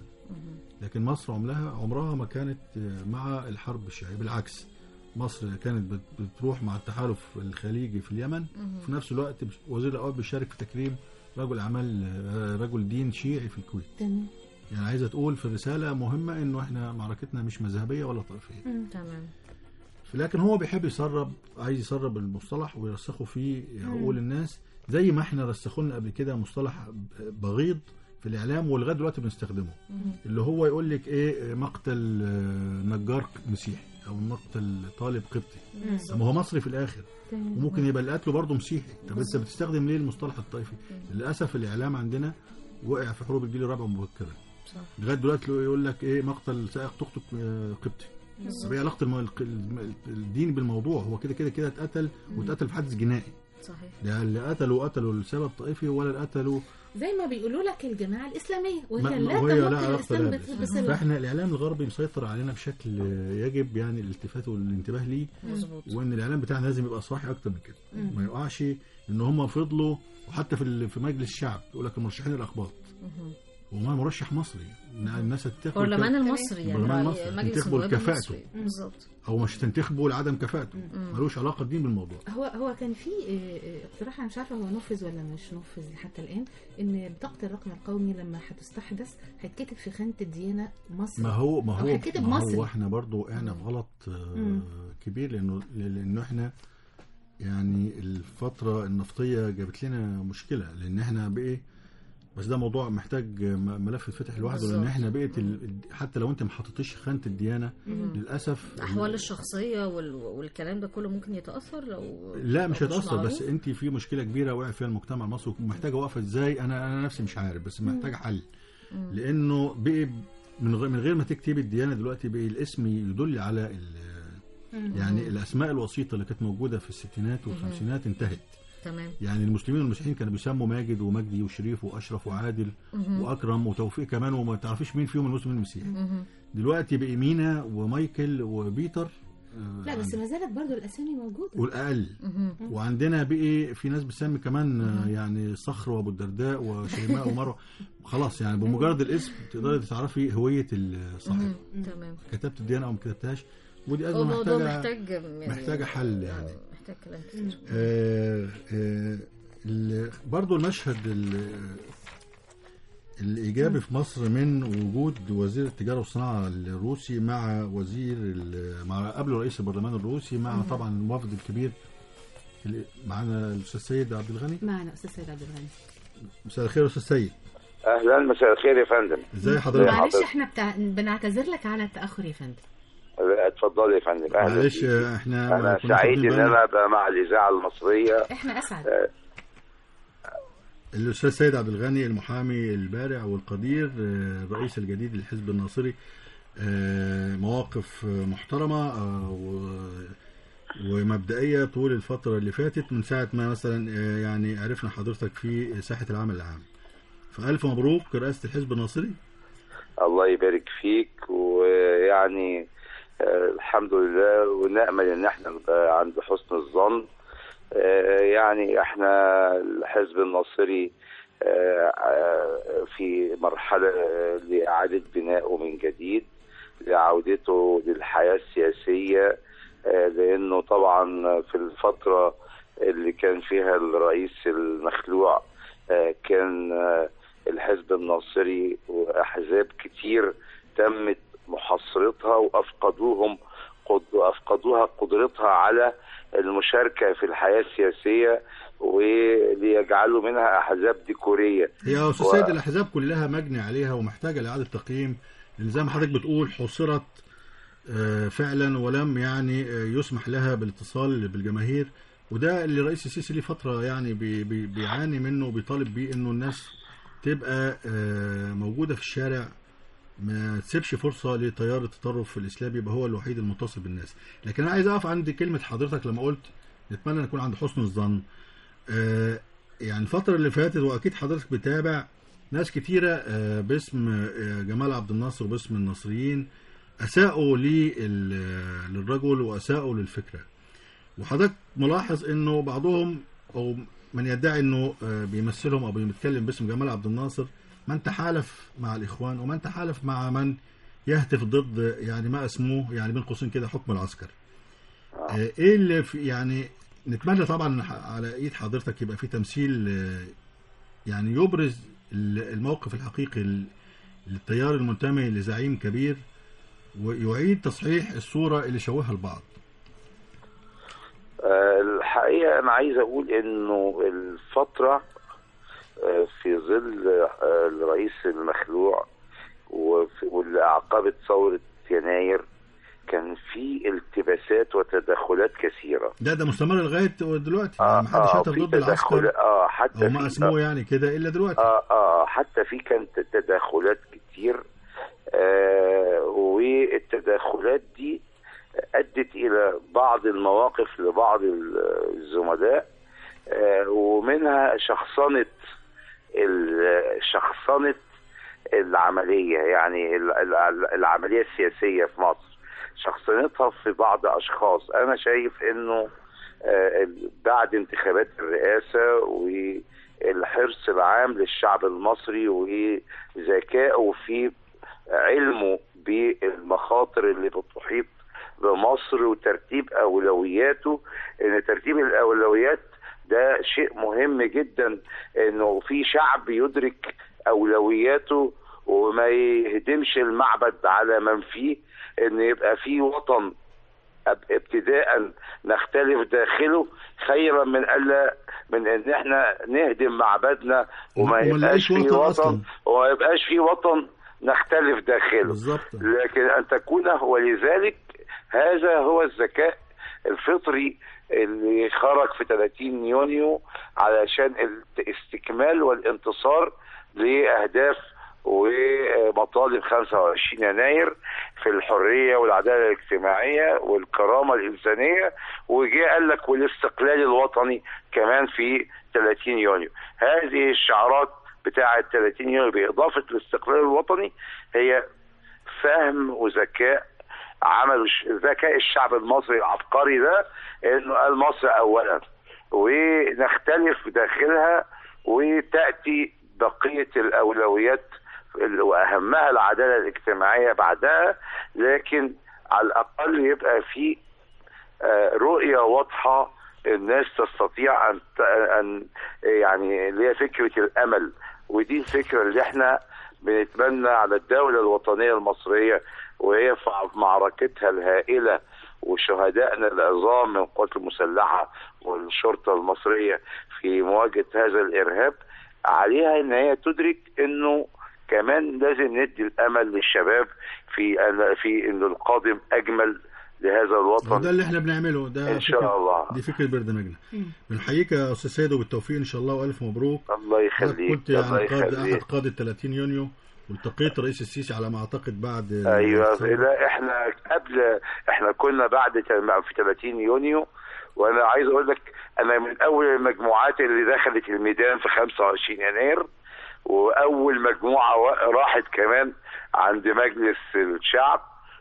D: لكن مصر عمرها عمرها ما كانت آه، مع الحرب الشيعيه بالعكس مصر كانت بت- بتروح مع التحالف الخليجي في اليمن في نفس الوقت بش- وزير الاوقاف بيشارك في تكريم رجل اعمال آه، رجل دين شيعي في الكويت
C: تمام
D: يعني عايزه تقول في الرساله مهمه انه احنا معركتنا مش مذهبيه ولا طائفيه
E: تمام
D: لكن هو بيحب يسرب عايز يسرب المصطلح ويرسخه في عقول الناس زي ما احنا رسخوا لنا قبل كده مصطلح بغيض في الاعلام ولغايه دلوقتي بنستخدمه اللي هو يقول لك ايه مقتل آه، نجار مسيحي او مقتل طالب قبطي طب ما هو مصري في الاخر
C: تمام
D: وممكن يبقى اللي قتله برضه مسيحي طب انت بتستخدم ليه المصطلح الطائفي للاسف الاعلام عندنا وقع في حروب الجيل الرابع مبكرا
E: صح
D: لغايه دلوقتي يقول لك ايه مقتل سائق توك توك آه، قبطي طب ايه علاقه الم- الق- الم- الدين بالموضوع هو كده كده كده اتقتل واتقتل في حادث جنائي
E: صحيح
D: لا اللي قتلوا قتلوا لسبب طائفي ولا اللي قتلوا
C: زي ما بيقولوا لك الجماعه الاسلاميه
D: ما-
C: وهي
D: ما-
C: لا
D: وهي لا
C: تمت
D: علاقه
C: الاسلام
D: لها
C: بس-
D: بالإسلام.
C: بصله
D: فاحنا الاعلام الغربي مسيطر علينا بشكل آه، يجب يعني الالتفات والانتباه ليه
E: مظبوط
D: وان الاعلام بتاعنا لازم يبقى صاحي اكتر من كده ما يقعش ان هم فضلوا وحتى في ال- في مجلس الشعب يقول لك المرشحين الاخباط وما مرشح مصري الناس هتنتخب
E: البرلمان المصري يعني
D: البرلمان المصري.
E: مجلس
D: ينتخبوا
E: النواب
D: لكفاءته.
E: المصري بالظبط
D: او مش تنتخبوا لعدم كفاءته ملوش علاقه الدين بالموضوع
C: هو هو كان في آه، آه، اقتراح انا مش عارفه هو نفذ ولا مش نفذ حتى الان ان بطاقه الرقم القومي لما هتستحدث هيتكتب في خانه الديانه مصر
D: ما هو ما
C: أو
D: هو
C: هيتكتب
D: ما
C: مصري.
D: هو احنا برضو وقعنا في غلط آه،
C: مم.
D: كبير لانه لانه احنا يعني الفتره النفطيه جابت لنا مشكله لان احنا بايه بس ده موضوع محتاج م- ملف يتفتح لوحده لان
E: بالظبط.
D: احنا بقيت ال- حتى لو انت ما حطيتيش خانه الديانه للاسف
E: الاحوال الشخصيه وال... والكلام ده كله ممكن يتاثر لو
D: لا مش
E: لو
D: هيتاثر بس
E: معروف.
D: انت في مشكله كبيره وقع فيها المجتمع المصري ومحتاجه وقفه ازاي انا انا نفسي مش عارف بس محتاجه حل لانه بقي من غير من غير ما تكتبي الديانه دلوقتي بقي الاسم يدل على ال- يعني الاسماء الوسيطه اللي كانت موجوده في الستينات والخمسينات انتهت
E: تمام
D: يعني المسلمين والمسيحيين كانوا بيسموا ماجد ومجدي وشريف واشرف وعادل واكرم وتوفيق كمان وما تعرفيش مين فيهم المسلم المسيحي دلوقتي بقي مينا ومايكل وبيتر آه،
C: لا بس ما زالت برضو الاسامي موجوده
D: والاقل وعندنا بقي في ناس بتسمي كمان آه، يعني صخر وابو الدرداء وشيماء ومروه خلاص يعني بمجرد الاسم تقدري تعرفي هويه الصاحب
E: تمام
D: كتبت الديانه او ما كتبتهاش ودي
E: هو
D: ازمه
E: الموضوع
D: محتاجه
E: محتاج يعني
D: محتاجة حل يعني.
E: آه، محتاج كلام كتير
D: آه آه ال- برضو المشهد ال- الإيجابي في مصر من وجود وزير التجارة والصناعة الروسي مع وزير ال- مع قبل رئيس البرلمان الروسي مع طبعا الموافد الكبير ال- معانا الأستاذ سيد عبد الغني
C: معنا استاذ سيد عبد الغني
D: مساء الخير يا أستاذ سيد
H: اهلا مساء الخير يا فندم
D: ازي حضرتك
C: معلش
H: حضرتك.
C: احنا بتاع... بنعتذر لك على التاخر يا فندم
H: اتفضلي يا فندم اهلا
D: معلش
H: بيك.
D: آه، احنا
H: انا
D: كنا
H: سعيد
D: واخدين
H: ان
D: بالنا-
H: انا ابقى مع الاذاعه المصريه
C: احنا اسعد
D: الأستاذ سيد عبد الغني المحامي البارع والقدير آه، الرئيس الجديد للحزب الناصري آه، مواقف آه، محترمة آه، و- ومبدئية طول الفترة اللي فاتت من ساعة ما مثلا آه، يعني عرفنا حضرتك في ساحة العمل العام فألف مبروك رئاسة الحزب الناصري
H: الله يبارك فيك ويعني آه، الحمد لله ونامل ان احنا نبقى عند حسن الظن آه، يعني احنا الحزب الناصري آه، آه، في مرحلة لإعادة بنائه من جديد لعودته للحياة السياسية آه، لأنه طبعا في الفترة اللي كان فيها الرئيس المخلوع آه، كان آه، الحزب الناصري وأحزاب كتير تمت محاصرتها وأفقدوهم قد- أفقدوها قدرتها على المشاركة في الحياة السياسية وليجعلوا منها أحزاب ديكورية
D: هي يا استاذ
H: و-
D: سيد الاحزاب كلها مجني عليها ومحتاجه لاعاده تقييم لان زي ما حضرتك بتقول حصرت آه، فعلا ولم يعني آه، يسمح لها بالاتصال بالجماهير وده اللي الرئيس السيسي ليه فتره يعني بي- بي- بيعاني منه وبيطالب بيه انه الناس تبقى آه، موجوده في الشارع ما تسيبش فرصه لتيار التطرف الاسلامي يبقى هو الوحيد المتصل بالناس لكن انا عايز اقف عند كلمه حضرتك لما قلت نتمنى نكون عند حسن الظن آه، يعني الفترة اللي فاتت وأكيد حضرتك بتابع ناس كتيرة آه، باسم آه، جمال عبد الناصر وباسم الناصريين أساءوا لل- للرجل وأساءوا للفكرة وحضرتك ملاحظ إنه بعضهم أو من يدعي إنه آه، بيمثلهم أو بيتكلم باسم جمال عبد الناصر من تحالف مع الإخوان ومن تحالف مع من يهتف ضد يعني ما اسموه يعني بين قوسين كده حكم العسكر آه، ايه اللي في يعني نتمنى طبعا ح- على ايد حضرتك يبقى في تمثيل آه، يعني يبرز ال- الموقف الحقيقي ل- للتيار المنتمي لزعيم كبير ويعيد تصحيح الصورة اللي شوهها البعض
H: آه، الحقيقة أنا عايز أقول إنه الفترة آه، في ظل آه، الرئيس المخلوع وفي- واللي أعقبت ثورة يناير كان في التباسات وتدخلات كثيرة
D: ده ده مستمر لغاية دلوقتي
H: آه
D: يعني محدش
H: آه
D: هتف
H: في
D: ضد
H: تدخل
D: العسكر
H: آه حتى
D: او ما
H: في-
D: اسموه يعني كده الا دلوقتي
H: آه آه حتى في كانت تدخلات كتير آه والتدخلات دي أدت إلى بعض المواقف لبعض ال- الزملاء آه ومنها شخصنة ال- شخصنة العملية يعني ال- ال- العملية السياسية في مصر شخصنتها في بعض أشخاص أنا شايف إنه آه، بعد انتخابات الرئاسة والحرص العام للشعب المصري وذكائه في علمه بالمخاطر اللي بتحيط بمصر وترتيب أولوياته إن ترتيب الأولويات ده شيء مهم جدا إنه في شعب يدرك أولوياته وما يهدمش المعبد على من فيه إن يبقى في وطن أب- ابتداء نختلف داخله خيرا من الا من ان احنا نهدم معبدنا وما
D: وما
H: يبقاش
D: نلاقيش
H: في
D: وطن
H: وطن
D: أصلاً.
H: وما يبقاش في وطن نختلف داخله
D: بالظبط
H: لكن ان تكون ولذلك هذا هو الذكاء الفطري اللي خرج في 30 يونيو علشان الاستكمال والانتصار لاهداف ومطالب 25 يناير في الحريه والعداله الاجتماعيه والكرامه الانسانيه وجاء قال لك والاستقلال الوطني كمان في 30 يونيو هذه الشعارات بتاعه 30 يونيو باضافه الاستقلال الوطني هي فهم وذكاء عملوا ش- ذكاء الشعب المصري العبقري ده انه قال مصر اولا ونختلف داخلها وتاتي بقيه الاولويات ال- واهمها العداله الاجتماعيه بعدها لكن على الاقل يبقى في آه، رؤيه واضحه الناس تستطيع ان ت- ان يعني اللي هي فكره الامل ودي الفكره اللي احنا بنتمنى على الدوله الوطنيه المصريه وهي في معركتها الهائله وشهدائنا العظام من القوات المسلحه والشرطه المصريه في مواجهه هذا الارهاب عليها ان هي تدرك انه كمان لازم ندي الامل للشباب في في انه القادم اجمل لهذا الوطن
D: وده اللي احنا بنعمله ده
H: إن شاء
D: فكرة-
H: الله.
D: دي فكرة برنامجنا بنحييك يا استاذ سيد وبالتوفيق ان شاء الله والف مبروك
H: الله
D: حضرتك
H: يخليك
D: كنت
H: الله
D: يعني قائد
H: يخليك
D: احد قادة 30 يونيو والتقيت الرئيس السيسي على ما اعتقد بعد
H: ايوه
D: الثورة.
H: لا احنا قبل احنا كنا بعد تل- في 30 يونيو وانا عايز اقول لك انا من اول المجموعات اللي دخلت الميدان في 25 يناير واول مجموعه وا- راحت كمان عند مجلس الشعب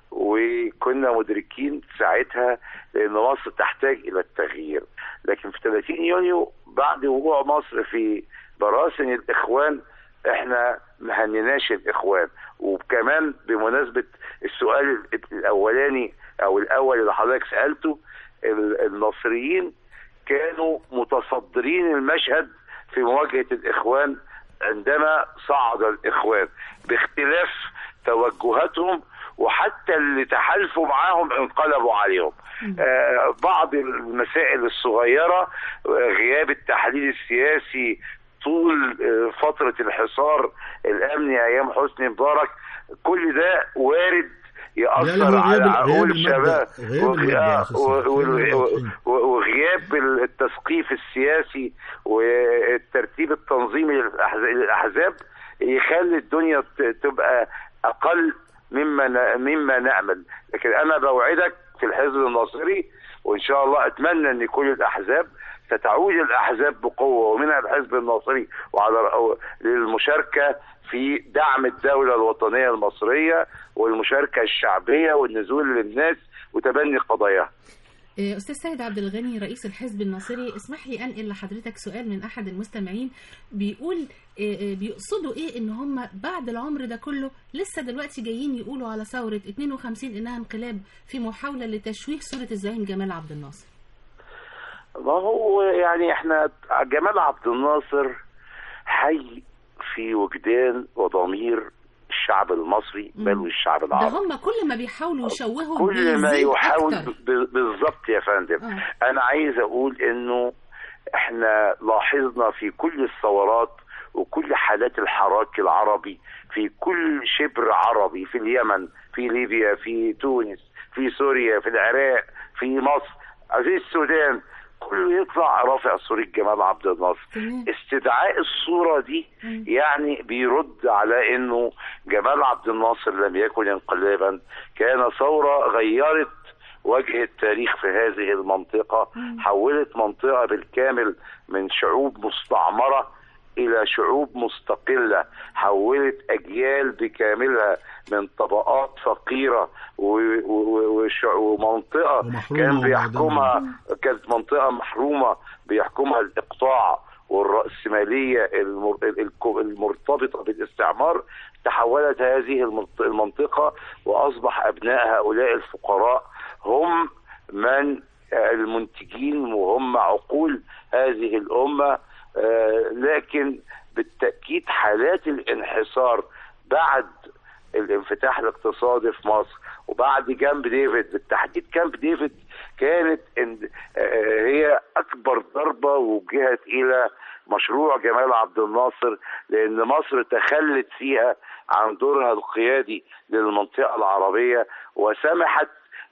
H: وكنا مدركين ساعتها ان مصر تحتاج الى التغيير لكن في 30 يونيو بعد وقوع مصر في براسن الاخوان احنا ما هنناش الاخوان وكمان بمناسبه السؤال الاولاني او الاول اللي حضرتك سالته ال- المصريين كانوا متصدرين المشهد في مواجهه الاخوان عندما صعد الاخوان باختلاف توجهاتهم وحتى اللي تحالفوا معاهم انقلبوا عليهم آه بعض المسائل الصغيره آه، غياب التحليل السياسي طول آه، فتره الحصار الامني ايام حسني مبارك كل ده وارد
D: لا،
H: ياثر
D: لا، هو غياب-
H: على
D: غياب
H: عقول
D: المادة-
H: الشباب
D: غياب
H: وغ-
D: المادة
H: آه،
D: أساساً.
H: و- وال-
D: خلينا
H: و-
D: واضحين.
H: و- وغياب التثقيف السياسي والترتيب التنظيمي للأحز- للاحزاب يخلي الدنيا ت- تبقى اقل مما ن- مما نامل لكن انا بوعدك في الحزب الناصري وان شاء الله اتمنى ان كل الاحزاب ستعود الاحزاب بقوه ومنها الحزب الناصري وعلى رأ- للمشاركه في دعم الدوله الوطنيه المصريه والمشاركه الشعبيه والنزول للناس وتبني قضاياها
C: آه، أستاذ سيد عبد الغني رئيس الحزب الناصري اسمح لي أنقل لحضرتك سؤال من أحد المستمعين بيقول آه، آه، بيقصدوا إيه إن هم بعد العمر ده كله لسه دلوقتي جايين يقولوا على ثورة 52 إنها انقلاب في محاولة لتشويه صورة الزعيم جمال عبد الناصر
H: ما هو يعني احنا جمال عبد الناصر حي في وجدان وضمير الشعب المصري بل والشعب
C: ده
H: العربي
C: هم كل ما بيحاولوا يشوهوا
H: كل ما
C: بيزيد
H: يحاول
C: أكتر.
H: ب- بالظبط يا فندم
C: آه.
H: انا عايز اقول انه احنا لاحظنا في كل الثورات وكل حالات الحراك العربي في كل شبر عربي في اليمن في ليبيا في تونس في سوريا في العراق في مصر في السودان كله يطلع رافع صورة جمال عبد الناصر
C: تمام.
H: استدعاء الصورة دي يعني بيرد على انه جمال عبد الناصر لم يكن انقلابا كان ثورة غيرت وجه التاريخ في هذه المنطقة حولت منطقة بالكامل من شعوب مستعمرة إلى شعوب مستقلة حولت أجيال بكاملها من طبقات فقيرة و- و- وشع- ومنطقة
D: ومحرومة
H: كان
D: ومعدمة.
H: بيحكمها كانت منطقة محرومة بيحكمها الإقطاع والرأسمالية المر- الك- المرتبطة بالاستعمار تحولت هذه المنط- المنطقة وأصبح أبناء هؤلاء الفقراء هم من آه، المنتجين وهم عقول هذه الأمة آه، لكن بالتأكيد حالات الانحسار بعد الانفتاح الاقتصادي في مصر وبعد كامب ديفيد بالتحديد كامب ديفيد كانت إن- آه، هي اكبر ضربه وجهت الى مشروع جمال عبد الناصر لان مصر تخلت فيها عن دورها القيادي للمنطقه العربيه وسمحت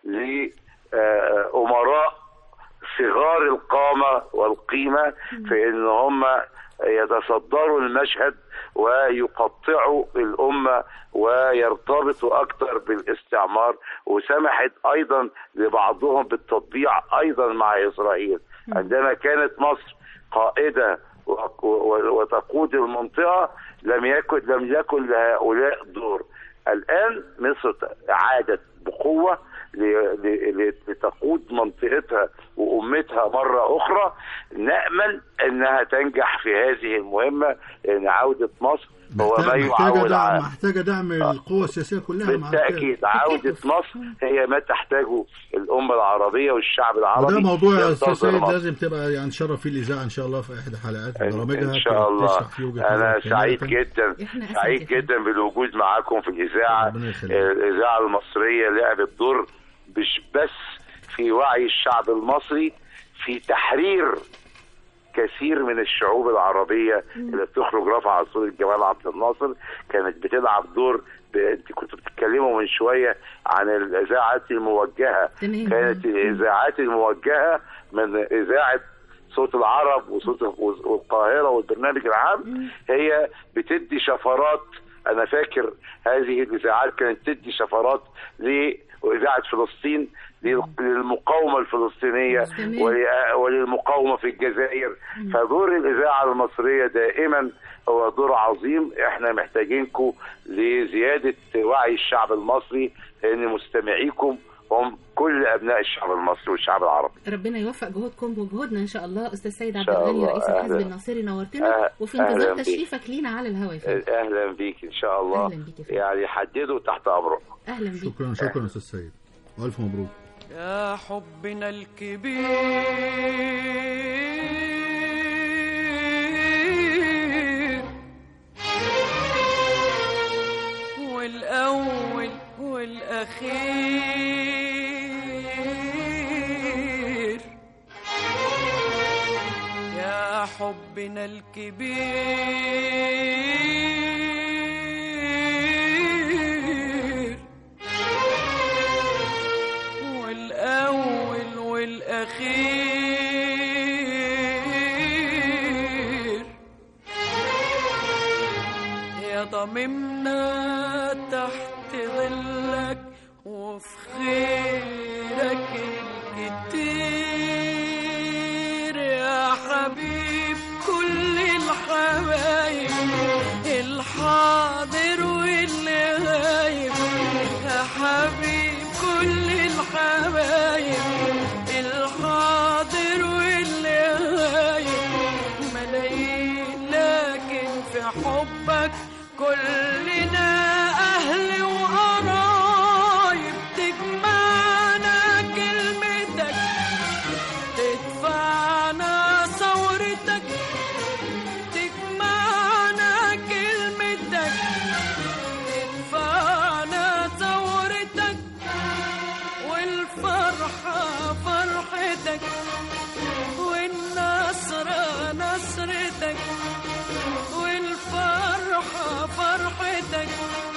H: لامراء صغار القامة والقيمة في ان هم يتصدروا المشهد ويقطعوا الأمة ويرتبطوا أكثر بالاستعمار وسمحت أيضا لبعضهم بالتطبيع أيضا مع إسرائيل عندما كانت مصر قائدة و- و- وتقود المنطقة لم يكن لم يكن لهؤلاء دور الآن مصر عادت بقوة ل- ل- لتقود منطقتها وأمتها مرة أخرى نأمل أنها تنجح في هذه المهمة لأن عودة مصر هو ما
D: محتاج- محتاجة
H: يعول
D: دعم
H: على
D: محتاجة دعم القوى السياسية كلها مع
H: بالتأكيد عودة مصر هي ما تحتاجه الأمة العربية والشعب العربي
D: وده موضوع يا
H: ينتظر
D: استاذ سيد
H: مصر.
D: لازم تبقى يعني شرف فيه الاذاعه ان شاء الله في احدى حلقات برامجها
H: ان شاء الله
D: تشرح فيه وجهة
H: انا
D: نظر
H: سعيد
D: كاملة.
H: جدا
C: إحنا أسعد
H: سعيد
C: جداً.
H: جدا بالوجود معاكم في الاذاعه
D: ربنا يخليك.
H: آه، الاذاعه المصريه لعبت دور مش بس في وعي الشعب المصري في تحرير كثير من الشعوب العربية اللي بتخرج رافعة صورة جمال عبد الناصر كانت بتلعب دور ب... انت كنتوا بتتكلموا من شوية عن الإذاعات الموجهة
C: تمام.
H: كانت الإذاعات الموجهة من إذاعة صوت العرب وصوت والقاهرة والبرنامج العام هي بتدي شفرات أنا فاكر هذه الإذاعات كانت تدي شفرات واذاعه فلسطين لل- للمقاومه الفلسطينيه
C: تمام.
H: ول- وللمقاومه في الجزائر فدور الاذاعه المصريه دائما هو دور عظيم احنا محتاجينكم لزياده وعي الشعب المصري لان مستمعيكم هم كل ابناء الشعب المصري والشعب العربي
C: ربنا يوفق جهودكم وجهودنا ان شاء الله استاذ سيد عبد
H: شاء
C: الغني
H: الله.
C: رئيس الحزب
H: أهلا.
C: الناصري نورتنا
H: أه-
C: وفي انتظار
H: أهلا بيك.
C: تشريفك لينا على الهواء يا فندم.
H: اهلا بيك ان شاء الله
C: أهلا بيك يا فندم.
H: يعني حددوا تحت امركم
C: اهلا بيك
D: شكرا شكرا استاذ سيد والف مبروك
G: يا حبنا الكبير والأول والأخير يا حبنا الكبير والأول والأخير يا ضممنا تحت ظلك وفي خيرك الكتير يا حبيب كل الحبايب الحاضر واللي غايب يا حبيب كل الحبايب الحاضر واللي غايب ملايين لكن في حبك كلنا أهل وقرايب تجمعنا كلمتك تدفعنا ثورتك تجمعنا كلمتك تدفعنا ثورتك والفرحة فرحتك والنصر نصرتك والفرحة فرحتك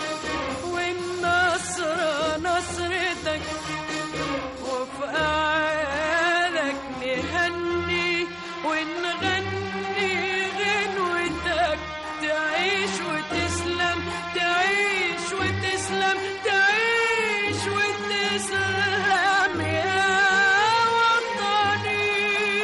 G: والنصر نصرتك وفي أعيادك نهني ونغني غنوتك تعيش وتسلم تعيش وتسلم تعيش وتسلم يا وطني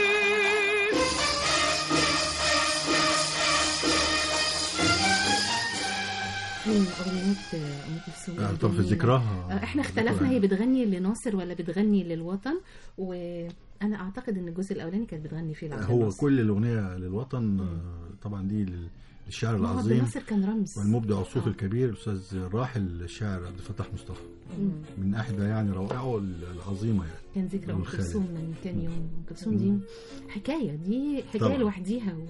C: من اغنيات ام كلثوم
D: آه، طب في
C: الجميلة.
D: ذكراها
C: آه، احنا اختلفنا هي بتغني لناصر ولا بتغني للوطن وانا اعتقد ان الجزء الاولاني كانت بتغني فيه لعبد
D: هو
C: الناصر.
D: كل الاغنيه للوطن آه، طبعا دي لل- للشاعر
C: ما هو عبد
D: العظيم
C: الناصر كان رمز
D: والمبدع والصوت
C: آه.
D: الكبير الاستاذ الراحل الشاعر عبد الفتاح مصطفى من احدى يعني روائعه العظيمه يعني
C: كان ذكرى ام
D: والخالد.
C: كلثوم من كام يوم ام كلثوم دي حكايه دي حكايه
D: طبعا.
C: لوحديها و...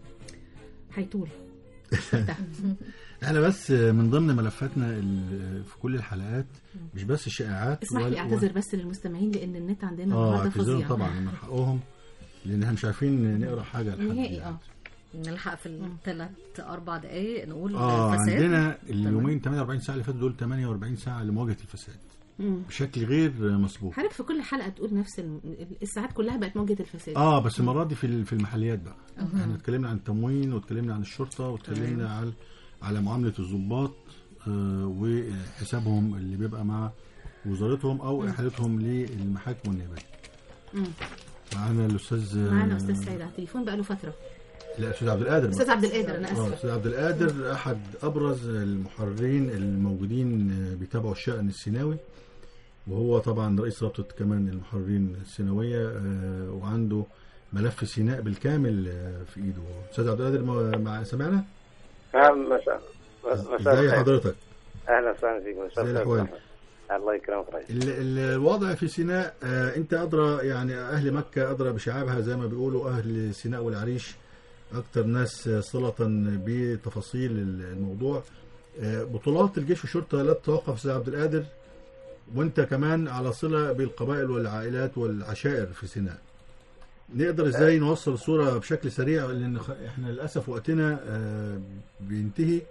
C: هيطول وقتها.
D: احنا بس من ضمن ملفاتنا ال- في كل الحلقات مش بس الشائعات
C: اسمح
D: وال-
C: لي اعتذر بس للمستمعين لان النت عندنا
D: اه
C: النهارده
D: اعتذروا
C: فظيع
D: طبعا من حقهم لان احنا مش عارفين نقرا حاجه لحد
C: نهائي
D: يعني.
C: اه
E: نلحق في الثلاث اربع دقايق نقول
D: اه
E: الفساد
D: عندنا اليومين 48 ساعه اللي فاتوا دول 48 ساعه لمواجهه الفساد
C: مم.
D: بشكل غير مسبوق
C: حضرتك في كل حلقه تقول نفس الم... الساعات كلها بقت موجه الفساد
D: اه بس المره دي في ال- في المحليات بقى احنا اتكلمنا عن التموين واتكلمنا عن الشرطه واتكلمنا على على معامله الضباط آه وحسابهم اللي بيبقى مع وزارتهم او احالتهم للمحاكم والنيابات
C: مم.
D: معانا الاستاذ
C: معانا استاذ سعيد على التليفون بقى له فتره
D: لا الاستاذ عبد القادر بقى.
C: استاذ عبد القادر انا
D: اه
C: اسفه
D: الاستاذ عبد القادر احد ابرز المحررين الموجودين آه، بيتابعوا الشأن السيناوي وهو طبعا رئيس رابطه كمان المحررين السيناويه آه، وعنده ملف سيناء بالكامل آه، في ايده استاذ عبد القادر ما- مع سمعنا
I: نعم مساء مساء
D: ازي
I: الخير.
D: حضرتك
I: اهلا وسهلا فيك مساء
D: زي
I: الخير
D: الأحوال.
I: الله يكرمك رئيس
D: ال- ال- الوضع في سيناء آه، انت ادرى يعني اهل مكه ادرى بشعابها زي ما بيقولوا اهل سيناء والعريش اكتر ناس آه، صله بتفاصيل الموضوع آه، بطولات الجيش والشرطه لا تتوقف استاذ عبد القادر وانت كمان على صله بالقبائل والعائلات والعشائر في سيناء نقدر ازاي نوصل الصوره بشكل سريع لان خ- احنا للاسف وقتنا آه، بينتهي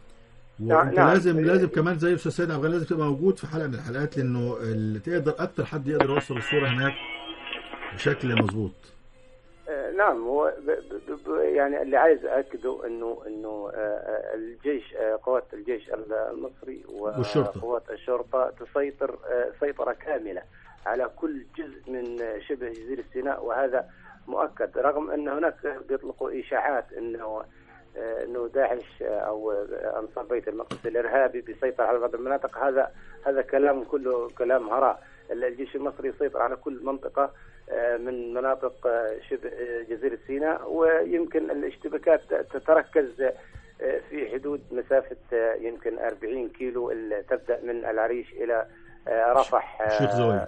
D: وانت
I: نعم.
D: لازم لازم كمان زي الاستاذ سيد عبد الغني لازم تبقى موجود في حلقه من الحلقات لانه اللي تقدر اكتر حد يقدر يوصل الصوره هناك بشكل مظبوط
I: آه، نعم هو ب ب ب يعني اللي عايز اكده انه انه آه، آه، الجيش آه، قوات الجيش المصري
D: والشرطة.
I: وقوات الشرطه تسيطر آه، سيطره كامله على كل جزء من آه، شبه جزيره سيناء وهذا مؤكد رغم ان هناك بيطلقوا اشاعات انه آه، انه داعش آه، او آه، انصار بيت المقدس الارهابي بيسيطر على بعض المناطق هذا هذا كلام كله كلام هراء الجيش المصري يسيطر على كل منطقه آه، من مناطق آه، شبه آه، جزيره سيناء ويمكن الاشتباكات تتركز آه، في حدود مسافه آه، يمكن 40 كيلو ال- تبدا من العريش الى آه، رفح آه،
D: شيخ زويد.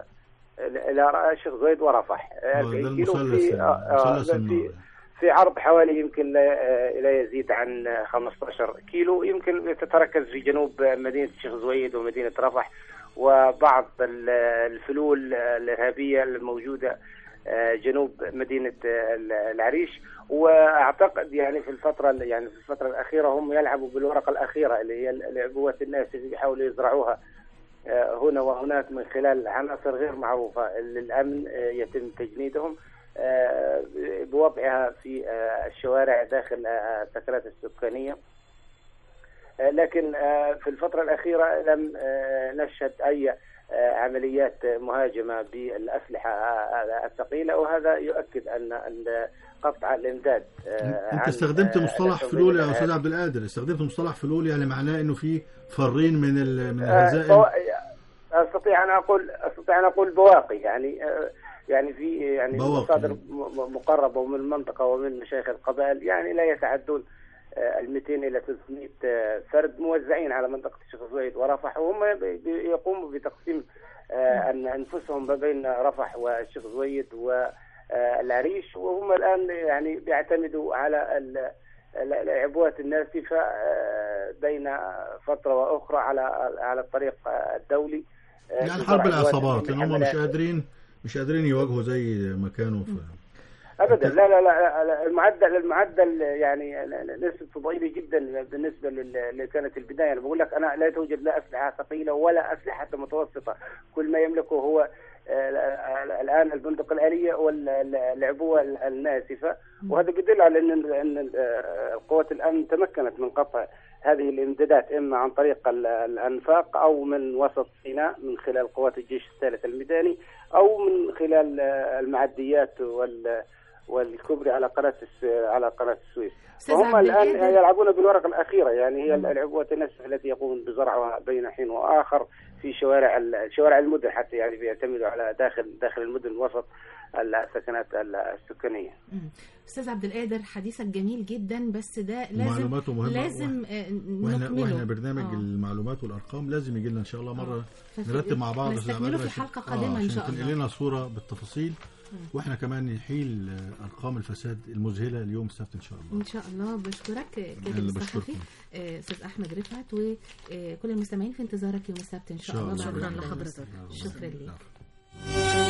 I: الى شيخ زويد ورفح آه،
D: آه،
I: 40
D: ده
I: كيلو
D: المثلث
I: في آه، آه،
D: مثلث
I: في
D: النار
I: في عرض حوالي يمكن لا آه، لا يزيد عن آه، 15 كيلو يمكن تتركز في جنوب آه، مدينة الشيخ زويد ومدينة رفح وبعض ال- الفلول آه، الإرهابية الموجودة آه، جنوب مدينة آه، العريش واعتقد يعني في الفترة يعني في الفترة الأخيرة هم يلعبوا بالورقة الأخيرة اللي هي العبوات الناس اللي بيحاولوا يزرعوها آه، هنا وهناك من خلال عناصر غير معروفة للأمن آه، يتم تجنيدهم آه، بوضعها في آه، الشوارع داخل آه، السكنات السكانية آه، لكن آه، في الفترة الأخيرة لم آه، نشهد أي آه، عمليات مهاجمة بالأسلحة آه، الثقيلة وهذا يؤكد أن أن قطع الإمداد آه،
D: انت
I: عن،
D: استخدمت
I: آه،
D: مصطلح
I: الحكومة
D: فلول يا
I: الإرهابية.
D: استاذ عبد القادر استخدمت مصطلح فلول يعني معناه انه في فرين من ال- من
I: آه،
D: الهزائم
I: بوا- استطيع ان اقول استطيع ان اقول بواقي يعني آه، يعني في يعني
D: بواقي.
I: مصادر م- م- مقربه ومن المنطقه ومن مشايخ القبائل يعني لا يتعدون ال 200 الى 300 آه، فرد موزعين على منطقه الشيخ زويد ورفح وهم بي- بي- يقوموا بتقسيم آه، أن انفسهم ما بين رفح والشيخ زويد والعريش وهم الان يعني بيعتمدوا على ال- ال- العبوات الناسفه آه، بين فتره واخرى على على الطريق آه، الدولي آه،
D: يعني
I: بزرع
D: حرب
I: عبوات
D: العصابات
I: من
D: لان هم مش
I: حملات-
D: قادرين مش قادرين يواجهوا زي ما كانوا في
I: ابدا لا لا لا لا، المعدل المعدل يعني نسبه ضئيله جدا بالنسبه لل- اللي كانت البدايه انا بقول لك انا لا توجد لا اسلحه ثقيله ولا اسلحه متوسطه كل ما يملكه هو آه، الان البندق الاليه والعبوه الناسفه وهذا يدل على ان ان آه، قوات الامن تمكنت من قطع هذه الامدادات اما عن طريق ال- الانفاق او من وسط سيناء من خلال قوات الجيش الثالث الميداني او من خلال آه، المعديات وال والكبري على قناه الس- على قناه السويس
C: أستاذ
I: وهم
C: عبد
I: الان
C: القادر.
I: يلعبون بالورقه الاخيره يعني هي العبوات الناسفه التي يقومون بزرعها بين حين واخر في شوارع ال- شوارع المدن حتى يعني بيعتمدوا على داخل داخل المدن وسط السكنات السكانيه
C: مم. استاذ عبد القادر حديثك جميل جدا بس ده لازم
D: معلوماته مهمة
C: لازم آه،
D: واحنا
C: نكمله
D: واحنا برنامج
C: آه.
D: المعلومات والارقام لازم يجي لنا ان شاء الله مره
C: ففي-
D: نرتب مع بعض
C: نستكمله في
D: عشان-
C: حلقة قادمة إن
D: عشان
C: شاء الله.
D: تنقل لنا صوره بالتفاصيل واحنا كمان نحيل آه، ارقام الفساد المذهله اليوم السبت ان شاء الله
C: ان شاء الله بشكرك كاتب
D: اللي
C: الصحفي
D: بشكركم.
C: آه، استاذ احمد رفعت وكل المستمعين في انتظارك يوم السبت ان شاء
D: إن شاء
C: الله
D: الله.
C: بعد
E: شكراً
C: الخميس.
E: لحضرتك.
C: شكرا لك
D: نعم.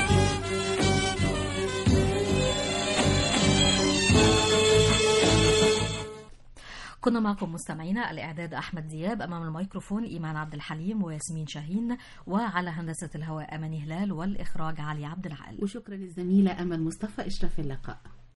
E: كنا معكم مستمعينا الإعداد أحمد دياب أمام الميكروفون إيمان عبد الحليم وياسمين شاهين وعلى هندسة الهواء أماني هلال والإخراج علي عبد العال
C: وشكرا للزميله امل مصطفى اشرف اللقاء